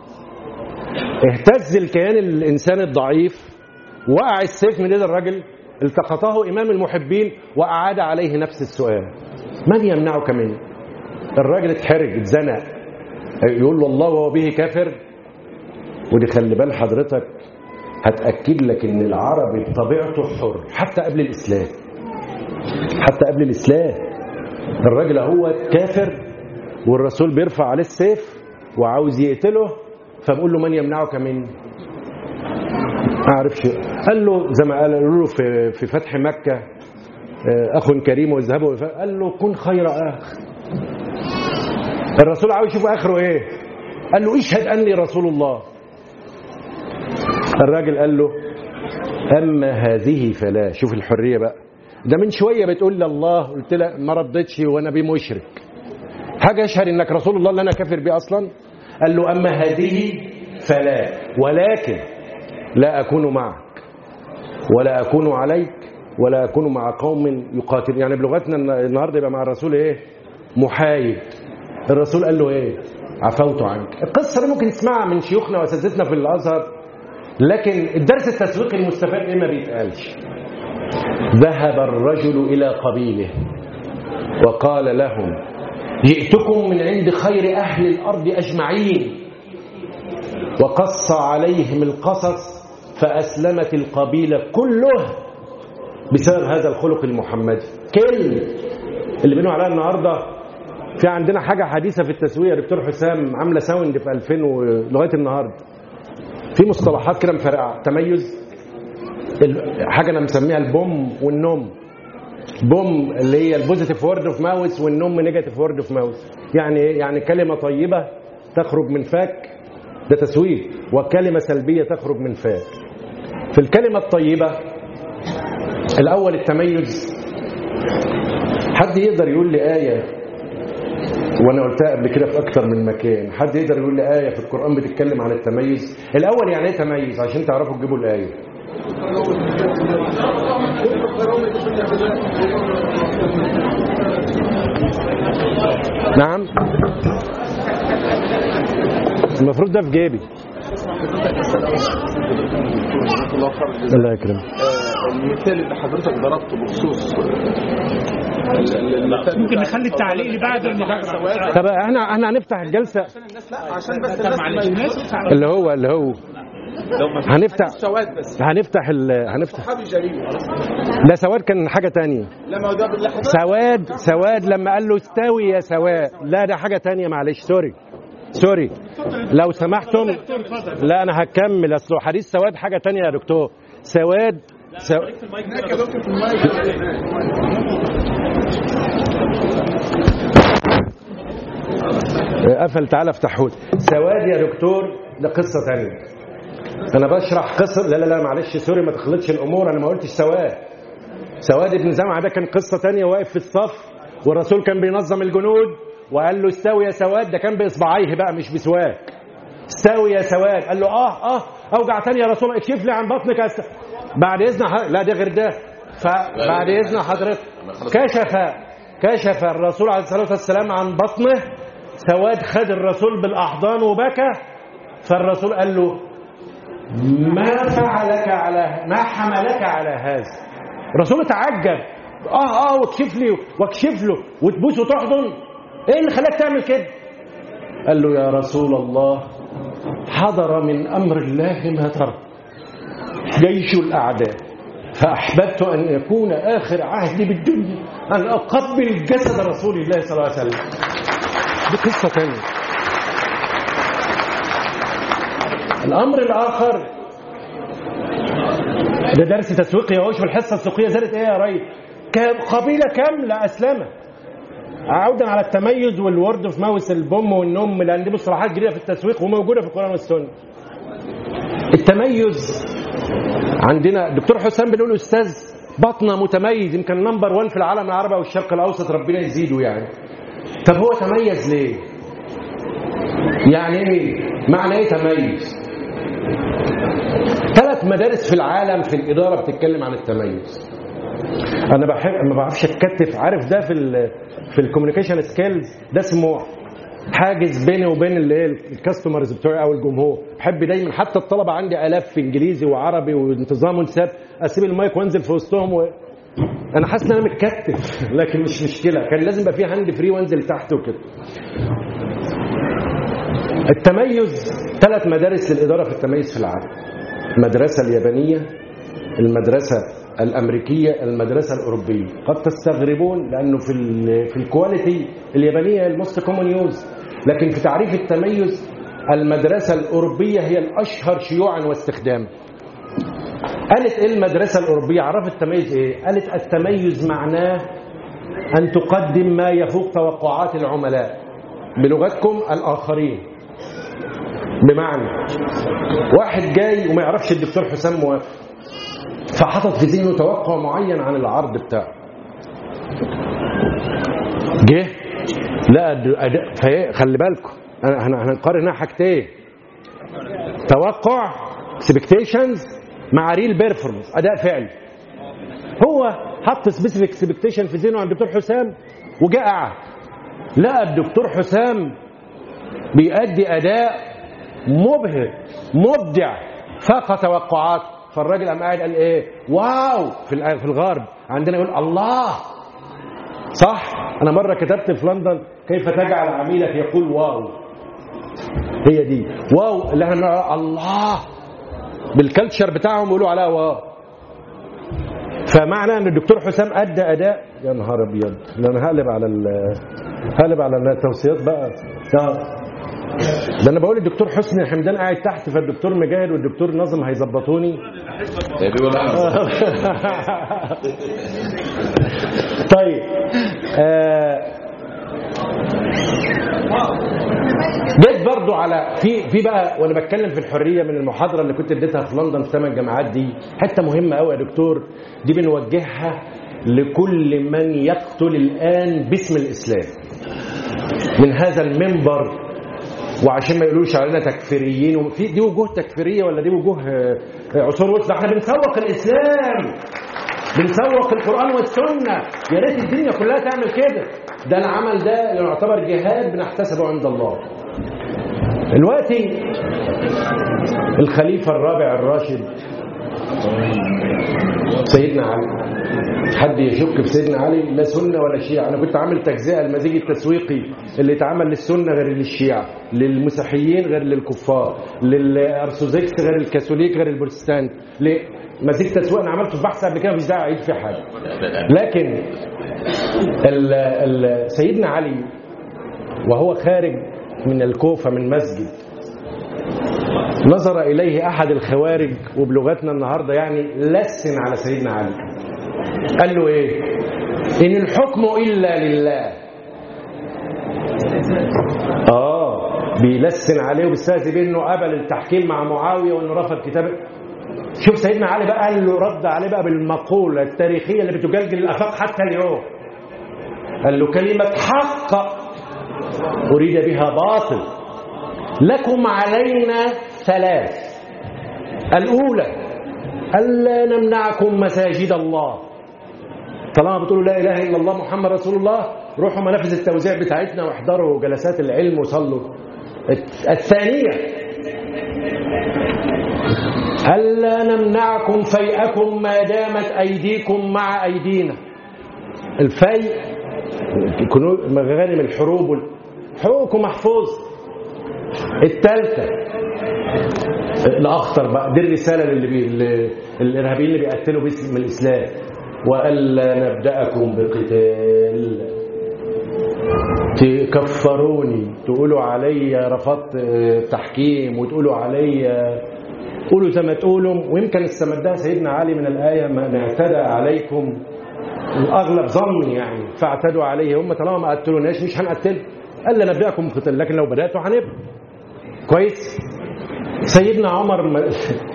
اهتز الكيان الإنسان الضعيف وقع السيف من يد الرجل التقطه إمام المحبين وأعاد عليه نفس السؤال من يمنعك مني الراجل اتحرج اتزنق يقول له الله وهو به كافر ودي خلي بال حضرتك هتأكد لك ان العربي بطبيعته حر حتى قبل الإسلام حتى قبل الإسلام الراجل هو كافر والرسول بيرفع عليه السيف وعاوز يقتله فبقول له من يمنعك مني ما اعرفش قال له زي ما قالوا له في في فتح مكة آه، اخ كريم واذهبوا إلى- قال له كن خير اخ الرسول عاوز يشوف اخره ايه قال له اشهد اني رسول الله الراجل قال له اما هذه فلا شوف الحريه بقى ده من شويه بتقول لي الله قلت لها ما ردتش وانا بيه مشرك حاجه اشهد انك رسول الله اللي انا كافر بيه اصلا قال له اما هذه فلا ولكن لا اكون معك ولا اكون عليك ولا اكون مع قوم يقاتل يعني بلغتنا النهارده يبقى مع الرسول ايه محايد الرسول قال له ايه عفوت عنك القصه دي ممكن تسمعها من شيوخنا واساتذتنا في الازهر لكن الدرس التسويقي المستفاد ايه ما بيتقالش ذهب الرجل الى قبيله وقال لهم جئتكم من عند خير اهل الارض اجمعين وقص عليهم القصص فاسلمت القبيله كله بسبب هذا الخلق المحمدي كلمه اللي بينه عليها النهارده في عندنا حاجه حديثه في التسويق دكتور حسام عامله ساوند في 2000 لغايه النهارده في مصطلحات كده مفرقعه تميز ال- حاجه انا مسميها البوم والنوم بوم اللي هي البوزيتيف وورد اوف ماوس والنوم نيجاتيف وورد اوف ماوس يعني ايه يعني كلمه طيبه تخرج من فاك ده تسويق وكلمه سلبيه تخرج من فاك في الكلمه الطيبه الاول التميز حد يقدر يقول لي ايه وانا قلتها قبل كده في اكتر من مكان حد يقدر يقول لي ايه في القران بتتكلم عن التميز الاول يعني ايه تميز عشان تعرفوا تجيبوا الايه نعم المفروض ده في جيبي الله خير الله يكرمك المثال اللي حضرتك ضربته بخصوص المثال ممكن نخلي التعليق اللي بعد المحاضرة طب احنا احنا هنفتح الجلسه عشان بس طب معلش الناس اللي هو اللي هو لو ما فيش هنفتح حديث سواد بس هنفتح ال... هنفتح صحابي جليل لا سواد كان حاجه تانية لما ده بالله حضرتك سواد سواد لما قال له استوي يا سواء لا ده حاجه تانية معلش سوري سوري لو سمحتم لا انا هكمل اصل حديث سواد حاجه تانية يا دكتور سواد سو... هناك يا دكتور في المايك قفل تعالى افتحه سواد يا دكتور ده قصه تانية انا بشرح قصه لا لا لا معلش سوري ما تخلطش الامور انا ما قلتش سواد سواد بن زمعه ده كان قصه تانية واقف في الصف والرسول كان بينظم الجنود وقال له استوي يا سواد ده كان باصبعيه بقى مش بسواك استوي يا سواد قال له اه اه اوجع تاني يا رسول الله اكشف لي عن بطنك يا س- بعد اذن ح... لا ده غير ده فبعد اذن حضرتك كشف كشف الرسول عليه الصلاه والسلام عن بطنه سواد خد الرسول بالاحضان وبكى فالرسول قال له ما فعلك على ما حملك على هذا الرسول تعجب اه اه واكشف لي واكشف له وتبوس وتحضن ايه اللي خلاك تعمل كده قال له يا رسول الله حضر من امر الله ما ترى جيش الاعداء فاحببت ان يكون اخر عهدي بالدنيا ان اقبل جسد رسول الله صلى الله عليه وسلم دي قصه ثانيه الامر الاخر ده درس تسويقي يا في الحصه السوقيه زادت ايه يا ريس كام- قبيله كامله اسلمت عودا على التميز والورد اوف ماوس البوم والنوم لان دي مصطلحات جديده في التسويق وموجوده في القران والسنه التميز عندنا الدكتور حسام بنقول استاذ بطنه متميز يمكن نمبر 1 في العالم العربي والشرق الاوسط ربنا يزيده يعني طب هو تميز ليه يعني ايه معنى ايه تميز ثلاث مدارس في العالم في الاداره بتتكلم عن التميز انا بحب ما بعرفش اتكتف عارف ده في ال في الكوميونيكيشن سكيلز ده اسمه حاجز بيني وبين اللي هي الكاستمرز بتوعي او الجمهور بحب دايما حتى الطلبه عندي الاف في انجليزي وعربي وانتظام ونساب اسيب المايك وانزل في وسطهم و... انا حاسس ان انا متكتف لكن مش مشكله كان لازم يبقى في هاند فري وانزل تحت وكده التميز ثلاث مدارس للاداره في التميز في العالم المدرسه اليابانيه المدرسه الامريكيه المدرسه الاوروبيه قد تستغربون لانه في ال في الكواليتي اليابانيه الموست كومون يوز لكن في تعريف التميز المدرسه الاوروبيه هي الاشهر شيوعا واستخداما قالت ايه المدرسه الاوروبيه عرفت التميز ايه قالت التميز معناه ان تقدم ما يفوق توقعات العملاء بلغتكم الاخرين بمعنى واحد جاي وما يعرفش الدكتور حسام موافق فحطت في ذهنه توقع معين عن العرض بتاعه جه لا أداء فايه خلي بالكم انا احنا هنقارن هنا حاجتين توقع اكسبكتيشنز مع ريل بيرفورمانس اداء فعلي هو حط سبيسيفيك اكسبكتيشن في ذهنه عند الدكتور حسام وجاء قعد لقى الدكتور حسام بيأدي اداء مبهر مبدع فاق توقعات فالراجل قام قاعد قال ايه واو في الع- في الغرب عندنا يقول الله صح انا مره كتبت في لندن كيف تجعل عميلك يقول واو هي دي واو اللي احنا بنقول الله بالكالتشر بتاعهم يقولوا عليها واو فمعنى ان الدكتور حسام ادى اداء يا نهار ابيض ده انا هقلب على ال- هقلب على التوصيات بقى ده ده انا بقول الدكتور حسني حمدان قاعد تحت فالدكتور مجاهد والدكتور نظم هيظبطوني طيب آه جيت برضو على في في بقى وانا بتكلم في الحريه من المحاضره اللي كنت اديتها في لندن في ثمان جامعات دي حته مهمه قوي يا دكتور دي بنوجهها لكل من يقتل الان باسم الاسلام من هذا المنبر وعشان ما يقولوش علينا تكفيريين وفي دي وجوه تكفيريه ولا دي وجوه آه، آه، عصور وسطى احنا بنسوق الاسلام بنسوق القران والسنه يا ريت الدنيا كلها تعمل كده ده العمل ده يعتبر جهاد بنحتسبه عند الله دلوقتي الخليفه الرابع الراشد سيدنا علي حد يشك في سيدنا علي لا سنة ولا شيعة أنا كنت عامل تجزئة المزيج التسويقي اللي اتعمل للسنة غير للشيعة للمسيحيين غير للكفار للأرثوذكس غير الكاثوليك غير البروتستانت مزيج تسويق أنا عملته في بحث قبل كده مش داعي أعيد في حاجة لكن ال ال سيدنا علي وهو خارج من الكوفة من مسجد نظر إليه أحد الخوارج وبلغتنا النهاردة يعني لسن على سيدنا علي قال له إيه إن الحكم إلا لله آه بيلسن عليه وبيستهزئ بيه إنه قبل التحكيم مع معاوية وإنه رفض كتاب شوف سيدنا علي بقى قال له رد عليه بقى بالمقولة التاريخية اللي بتجلجل الآفاق حتى اليوم قال له كلمة حق أريد بها باطل لكم علينا ثلاث الأولى ألا نمنعكم مساجد الله طالما بتقولوا لا إله إلا الله محمد رسول الله روحوا منافذ التوزيع بتاعتنا واحضروا جلسات العلم وصلوا الثانية ألا نمنعكم فيئكم ما دامت أيديكم مع أيدينا الفيء مغانم الحروب حقوقكم محفوظ الثالثة الأخطر بقى دي الرسالة اللي بي... اللي... الإرهابيين اللي بيقتلوا باسم الإسلام وألا نبدأكم بقتال تكفروني تقولوا عليا رفضت تحكيم وتقولوا عليا قولوا زي ما تقولوا ويمكن استمدها سيدنا علي من الآية من اعتدى عليكم الأغلب ظني يعني فاعتدوا عليه هم طالما ما قتلوناش مش هنقتل قال نبدأكم بقتال لكن لو بدأتوا هنبدأ كويس سيدنا عمر م...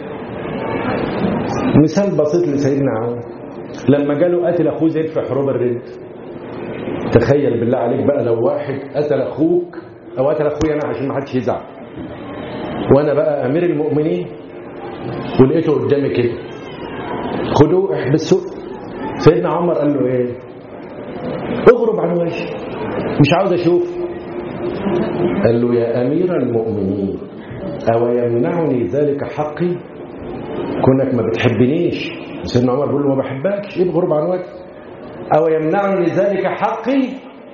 مثال بسيط لسيدنا عمر لما جاله قتل اخوه زيد في حروب الرد تخيل بالله عليك بقى لو واحد قتل اخوك او قتل اخويا انا عشان ما حدش يزعل وانا بقى امير المؤمنين ولقيته قدامي كده خدوه احبسوه سيدنا عمر قال له ايه اغرب عن وجهي مش عاوز اشوف قال له يا امير المؤمنين او يمنعني ذلك حقي كونك ما بتحبنيش سيدنا عمر بيقول له ما بحبكش ايه بغرب عن وجهي او يمنعني ذلك حقي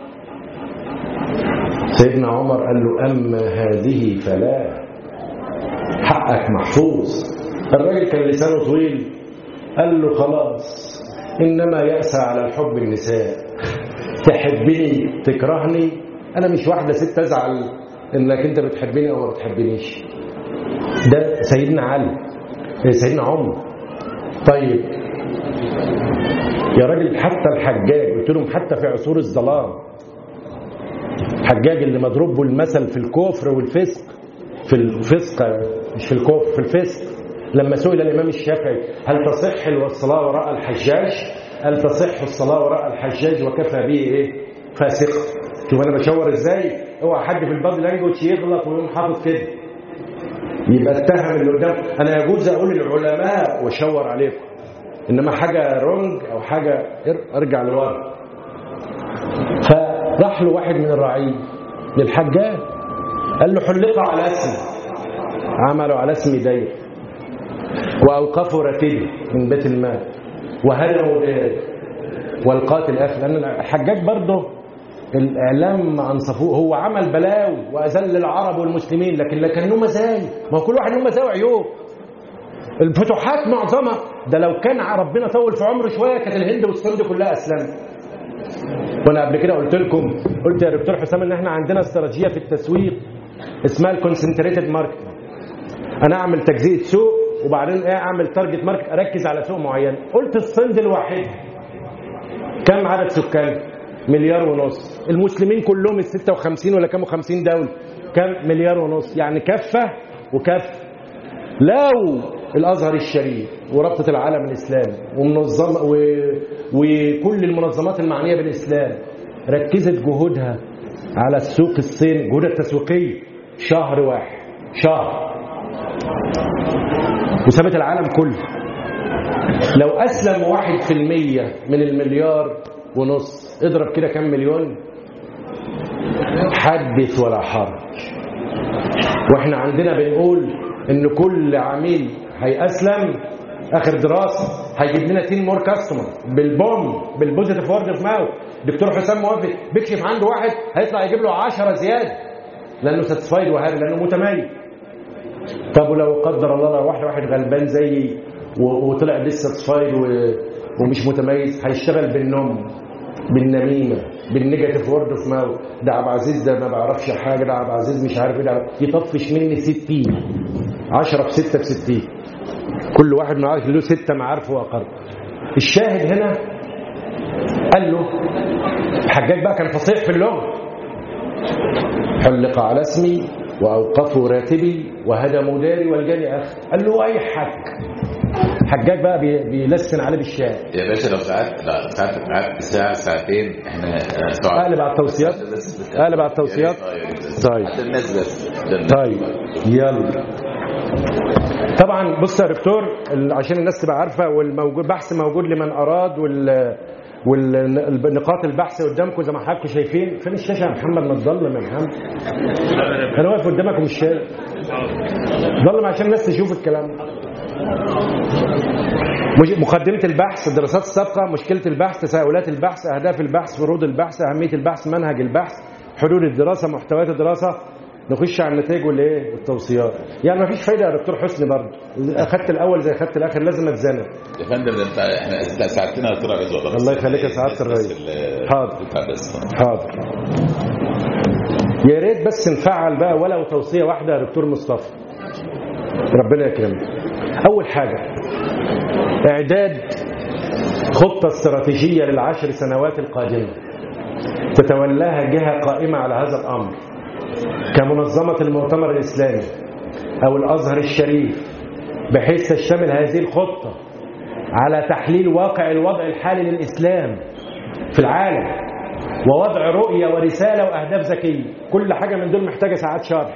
سيدنا عمر قال له اما هذه فلا حقك محفوظ الراجل كان لسانه طويل قال له خلاص انما يأسى على الحب النساء تحبني تكرهني انا مش واحده ست ازعل انك انت بتحبني او ما بتحبنيش ده سيدنا علي سيدنا عمر طيب يا راجل حتى الحجاج قلت لهم حتى في عصور الظلام الحجاج اللي مضروب له المثل في الكفر والفسق في الفسق مش في الكفر في الفسق لما سئل الامام الشافعي هل تصح الصلاه وراء الحجاج هل تصح الصلاه وراء الحجاج وكفى به ايه فاسق شوف انا بشاور ازاي اوعى حد في الباب لانجوج يغلط ويقوم حاطط كده يبقى اتهم اللي قدام انا يجوز اقول للعلماء واشاور عليكم انما حاجه رونج او حاجه ارجع لورا فراح له واحد من الرعيه للحجاج قال له حلقه على اسمي عملوا على اسمي داير واوقفوا رتبي من بيت المال وهدموا داري والقاتل قافل لان الحجاج برضه الاعلام ما انصفوه هو عمل بلاوي واذل العرب والمسلمين لكن لا كان له مزايا ما هو كل واحد له مزايا وعيوب الفتوحات معظمها ده لو كان ربنا طول في عمره شويه كانت الهند والسند كلها اسلمت وانا قبل كده قلت لكم قلت يا دكتور حسام ان احنا عندنا استراتيجيه في التسويق اسمها الكونسنتريتد ماركت انا اعمل تجزئه سوق وبعدين ايه اعمل تارجت ماركت اركز على سوق معين قلت الصند الواحد كم عدد سكان مليار ونص المسلمين كلهم ال 56 ولا كانوا 50 دوله كم مليار ونص يعني كفه وكفه لو الازهر الشريف ورابطه العالم الاسلامي ومنظمه و... وكل المنظمات المعنيه بالاسلام ركزت جهودها على السوق الصيني جهودها التسويقيه شهر واحد شهر وسابت العالم كله لو اسلم واحد في المية من المليار ونص اضرب كده كم مليون حدث ولا حرج واحنا عندنا بنقول ان كل عميل هيأسلم اخر دراسه هيجيب لنا 10 مور كاستمر بالبوم بالبوزيتيف وورد اوف ماوث دكتور حسام موافق بيكشف عنده واحد هيطلع يجيب له 10 زياده لانه ساتسفايد وهذا لانه متميز طب ولو قدر الله لو واحد واحد غلبان زيي و- وطلع ديساتسفايد ومش متميز هيشتغل بالنوم بالنميمه بالنيجاتيف وورد اوف ماوث ده عبد العزيز ده ما بعرفش حاجه ده عبد العزيز مش عارف ايه ده يطفش مني 60 10 في 6 في 60 كل واحد معاه له ستة معارف واقرب الشاهد هنا قال له الحجاج بقى كان فصيح في اللغه حلق على اسمي واوقفوا راتبي وهدموا داري والجاني اخ قال له اي حاج حجاج بقى بي- بيلسن عليه بالشارع يا باشا لو ساعات لا ساعات قعدت ساعة ساعتين احنا آه، ساعة اقلب على التوصيات اقلب على التوصيات طيب حتى الناس بس ده الناس. طيب يلا طبعا بص يا دكتور ال- عشان الناس تبقى عارفه والموجود بحث موجود لمن اراد وال والنقاط البحث قدامكم زي ما حضراتكم شايفين فين الشاشه يا محمد ما تضلم يا محمد انا واقف قدامك ومش شايف ضلم عشان الناس تشوف الكلام مش- مقدمة البحث الدراسات السابقة مشكلة البحث تساؤلات البحث أهداف البحث فروض البحث أهمية البحث منهج البحث حدود الدراسة محتويات الدراسة نخش على النتائج والايه والتوصيات يعني ما فيش فايده يا دكتور حسني برضه اخدت الاول زي اخدت الاخر لازم اتزنق يا فندم ده انت احنا انت ساعدتنا يا دكتور عايز والله بس الله يخليك يا سعادة بس الرئيس. ال- حاضر. بتاع بس حاضر يا ريت بس نفعل بقى ولو توصيه واحده يا دكتور مصطفى ربنا يكرمك اول حاجه اعداد خطه استراتيجيه للعشر سنوات القادمه تتولاها جهه قائمه على هذا الامر كمنظمه المؤتمر الاسلامي او الازهر الشريف بحيث تشتمل هذه الخطه على تحليل واقع الوضع الحالي للاسلام في العالم ووضع رؤية ورسالة وأهداف ذكية كل حاجة من دول محتاجة ساعات شرح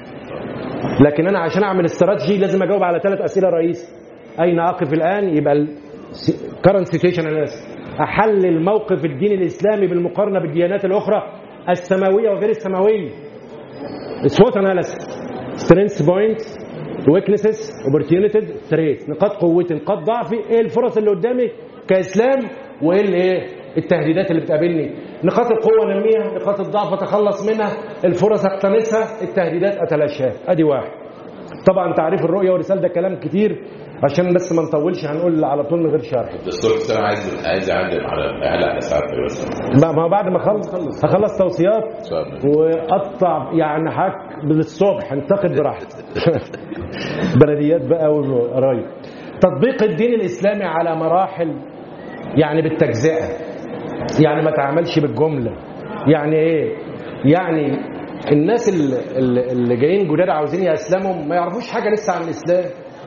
لكن أنا عشان أعمل استراتيجي لازم أجاوب على ثلاث أسئلة رئيس أين أقف الآن يبقى ال current situation analysis أحلل موقف الدين الإسلامي بالمقارنة بالديانات الأخرى السماوية وغير السماوية SWOT analysis strengths points weaknesses opportunities threats نقاط قوتي نقاط ضعفي ايه الفرص اللي قدامي كاسلام وايه الايه التهديدات اللي بتقابلني نقاط القوه انميها نقاط الضعف اتخلص منها الفرص اقتنصها التهديدات اتلاشاها ادي واحد طبعا تعريف الرؤيه والرساله ده كلام كتير عشان بس ما نطولش هنقول على طول من غير شرح الدستور الاسلامي عايز عايز يعلم على على على ساعات بس ما ما هو بعد ما اخلص هخلص توصيات اتفضل. واقطع يعني حك بالصبح انتقد براحتك بلديات بقى وقرايب تطبيق الدين الاسلامي على مراحل يعني بالتجزئه يعني ما تعاملش بالجمله يعني ايه يعني الناس اللي, اللي جايين جداد عاوزين يسلموا ما يعرفوش حاجه لسه عن الاسلام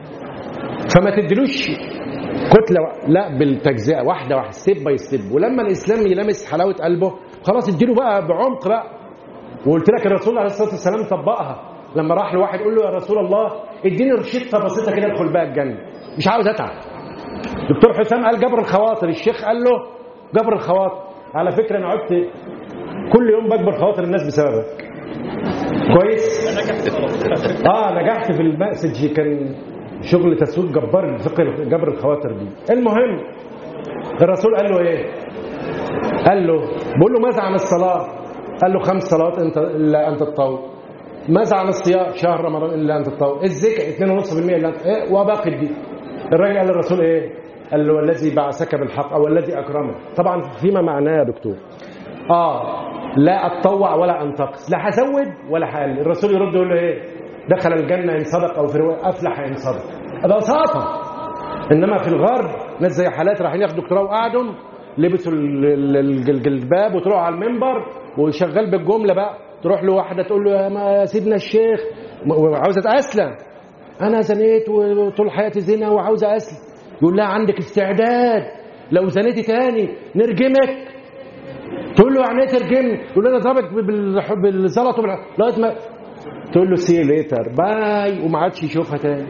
فما تدلوش كتله وا- لا بالتجزئه واحده واحده ستيب باي ستيب ولما الاسلام يلمس حلاوه قلبه خلاص اديله بقى بعمق بقى وقلت لك الرسول عليه الصلاه والسلام طبقها لما راح لواحد يقول له يا رسول الله اديني رشيطه بسيطه كده ادخل بقى الجنه مش عاوز اتعب دكتور حسام قال جبر الخواطر الشيخ قال له جبر الخواطر على فكره انا عدت كل يوم بجبر خواطر الناس بسببك كويس اه نجحت في المسج كان شغل تسويق جبار فقه جبر الخواطر دي المهم الرسول قال له ايه قال له بقول له ماذا عن الصلاه قال له خمس صلوات انت الا ان تتطوع ماذا عن الصيام شهر رمضان الا ان تتطوع الزكاه 2.5% الا انت إيه؟ وباقي الدين الراجل قال للرسول ايه قال له الذي بعثك بالحق او الذي اكرمك طبعا فيما معناه يا دكتور اه لا اتطوع ولا انتقص لا هزود ولا هقلل الرسول يرد يقول له ايه دخل الجنه ان صدق او في روايه افلح ان صدق ببساطه انما في الغرب ناس زي حالات رايحين ياخدوا دكتوراه وقعدوا لبسوا ال- ال- ال- الجلباب وطلعوا على المنبر وشغال بالجمله بقى تروح له واحده تقول له يا ما سيدنا الشيخ م- عاوزه اسلم انا زنيت وطول حياتي زنا وعاوزه اسلم يقول لها عندك استعداد لو زنيتي تاني نرجمك تقول له يعني ايه ترجمني يقول له انا ضربك بال- بالزلط وبال- لغايه ما تقول له سي ليتر باي وما عادش يشوفها تاني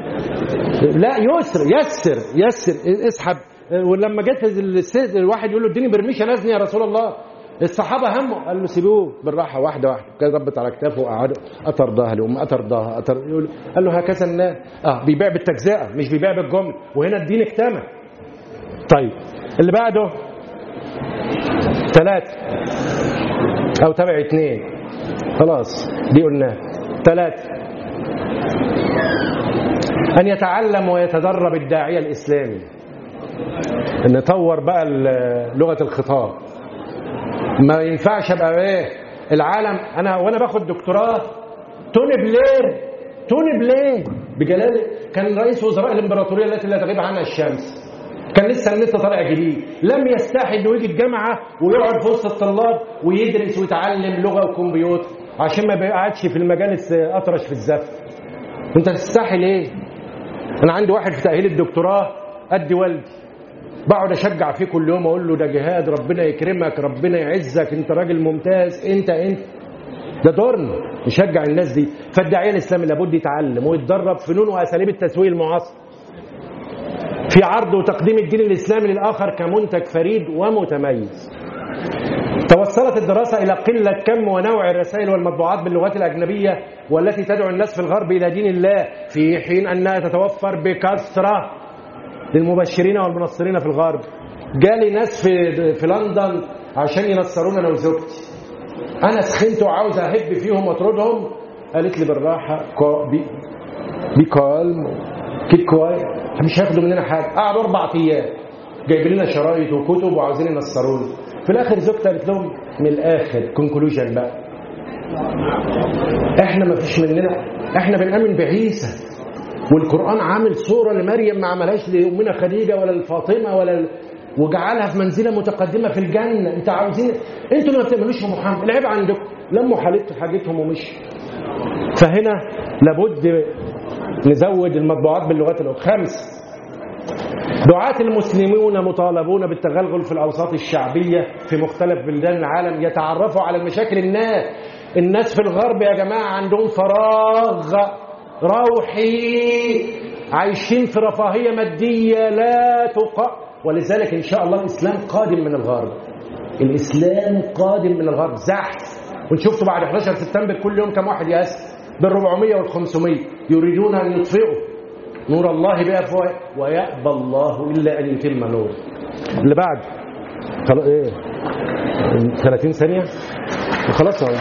لا يسر يسر يسر اسحب ولما جت الست الواحد يقول له اديني برميشن ازني يا رسول الله الصحابه همه قال له سيبوه بالراحه واحده واحده كان ربط على كتافه وقعدوا اترضاها لهم اترضاها أتر... يقول قال له هكذا الناس اه بيبيع بالتجزئه مش بيبيع بالجمله وهنا الدين اكتمل طيب اللي بعده ثلاثة أو تبع اثنين خلاص دي قلناها ثلاثة أن يتعلم ويتدرب الداعية الإسلامي أن نطور بقى ال- لغة الخطاب ما ينفعش أبقى إيه العالم أنا وأنا باخد دكتوراه توني بلير توني بلير بجلاله كان رئيس وزراء الإمبراطورية التي لا تغيب عنها الشمس كان لسه النت طالع جديد لم يستحي انه يجي الجامعه ويقعد في وسط الطلاب ويدرس ويتعلم لغه وكمبيوتر عشان ما بيقعدش في المجالس اطرش في الزفت انت تستحي ليه انا عندي واحد في تاهيل الدكتوراه قد والدي بقعد اشجع فيه كل يوم اقول له ده جهاد ربنا يكرمك ربنا يعزك انت راجل ممتاز انت انت ده دورنا نشجع الناس دي فالداعيه الاسلامي لابد يتعلم ويتدرب فنون واساليب التسويق المعاصر في عرض وتقديم الدين الإسلامي للآخر كمنتج فريد ومتميز توصلت الدراسة إلى قلة كم ونوع الرسائل والمطبوعات باللغات الأجنبية والتي تدعو الناس في الغرب إلى دين الله في حين أنها تتوفر بكثرة للمبشرين والمنصرين في الغرب جالي ناس في في لندن عشان ينصرونا انا وزوجتي انا سخنت وعاوز اهب فيهم واطردهم قالت لي بالراحه كو- بي بي كالم كيب كواي مش هياخدوا مننا حاجه قعدوا اربع ايام جايبين لنا شرايط وكتب وعاوزين ينصرونا في الاخر زوجتي قالت لهم من الاخر كونكلوجن بقى احنا ما فيش مننا احنا بنامن بعيسى والقران عامل صوره لمريم ما عملهاش لامنا خديجه ولا لفاطمه ولا ل... وجعلها في منزله متقدمه في الجنه انت عاوزين انتوا ما بتعملوش في محمد العيب عندكم لموا حالت حاجتهم ومشي فهنا لابد نزود المطبوعات باللغات الاخرى خمس دعاة المسلمون مطالبون بالتغلغل في الأوساط الشعبية في مختلف بلدان العالم يتعرفوا على مشاكل الناس الناس في الغرب يا جماعة عندهم فراغ روحي عايشين في رفاهية مادية لا تقع ولذلك إن شاء الله الإسلام قادم من الغرب الإسلام قادم من الغرب زحف ونشوفوا بعد 11 سبتمبر كل يوم كم واحد يأسف بال 400 وال 500 يريدون أن يطفئوا نور الله بأفواه ويأبى الله إلا أن يتم نوره اللي بعد خلاص إيه 30 ثانية خلاص اهو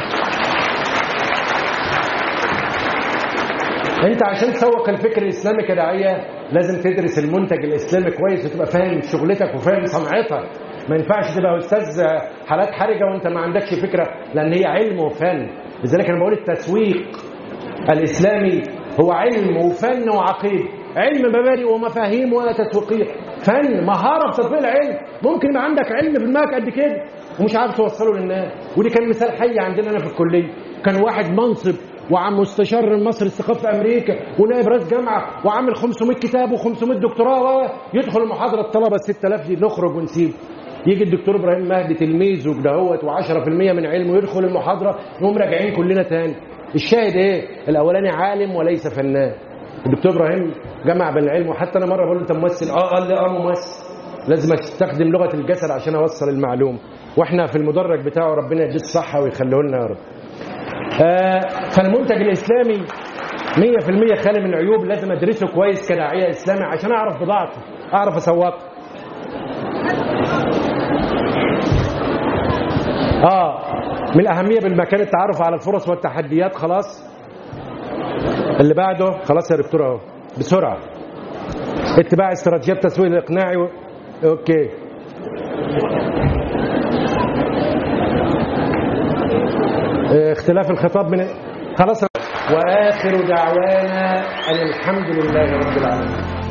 انت عشان تسوق الفكر الاسلامي كداعيه لازم تدرس المنتج الاسلامي كويس وتبقى فاهم شغلتك وفاهم صنعتك ما ينفعش تبقى استاذ حالات حرجه وانت ما عندكش فكره لان هي علم وفن لذلك انا بقول التسويق الاسلامي هو علم وفن وعقيده علم مبادئ ومفاهيم ولا تسويقيه فن مهاره في تطبيق العلم ممكن يبقى عندك علم في دماغك قد كده ومش عارف توصله للناس ودي كان مثال حي عندنا انا في الكليه كان واحد منصب وعم مستشار مصر الثقافه في امريكا ونائب رئيس جامعه وعامل 500 كتاب و500 دكتوراه يدخل المحاضره الطلبه 6000 دي نخرج ونسيب يجي الدكتور ابراهيم مهدي تلميذه كدهوت و10% من علمه يدخل المحاضره نقوم راجعين كلنا تاني الشاهد ايه الاولاني عالم وليس فنان الدكتور ابراهيم جمع بين العلم وحتى انا مره بقول له انت ممثل اه قال لي اه ممثل لازم استخدم لغه الجسد عشان اوصل المعلومه واحنا في المدرج بتاعه ربنا يديه الصحه ويخليه لنا يا رب آه فالمنتج الاسلامي 100% خالي من العيوب لازم ادرسه كويس كداعيه اسلامي عشان اعرف بضاعته اعرف اسوقه اه من الاهميه بالمكان التعرف على الفرص والتحديات خلاص اللي بعده خلاص يا دكتور اهو بسرعه اتباع استراتيجيات التسويق الاقناعي و... اوكي اه، اختلاف الخطاب من خلاص واخر دعوانا ان الحمد لله رب العالمين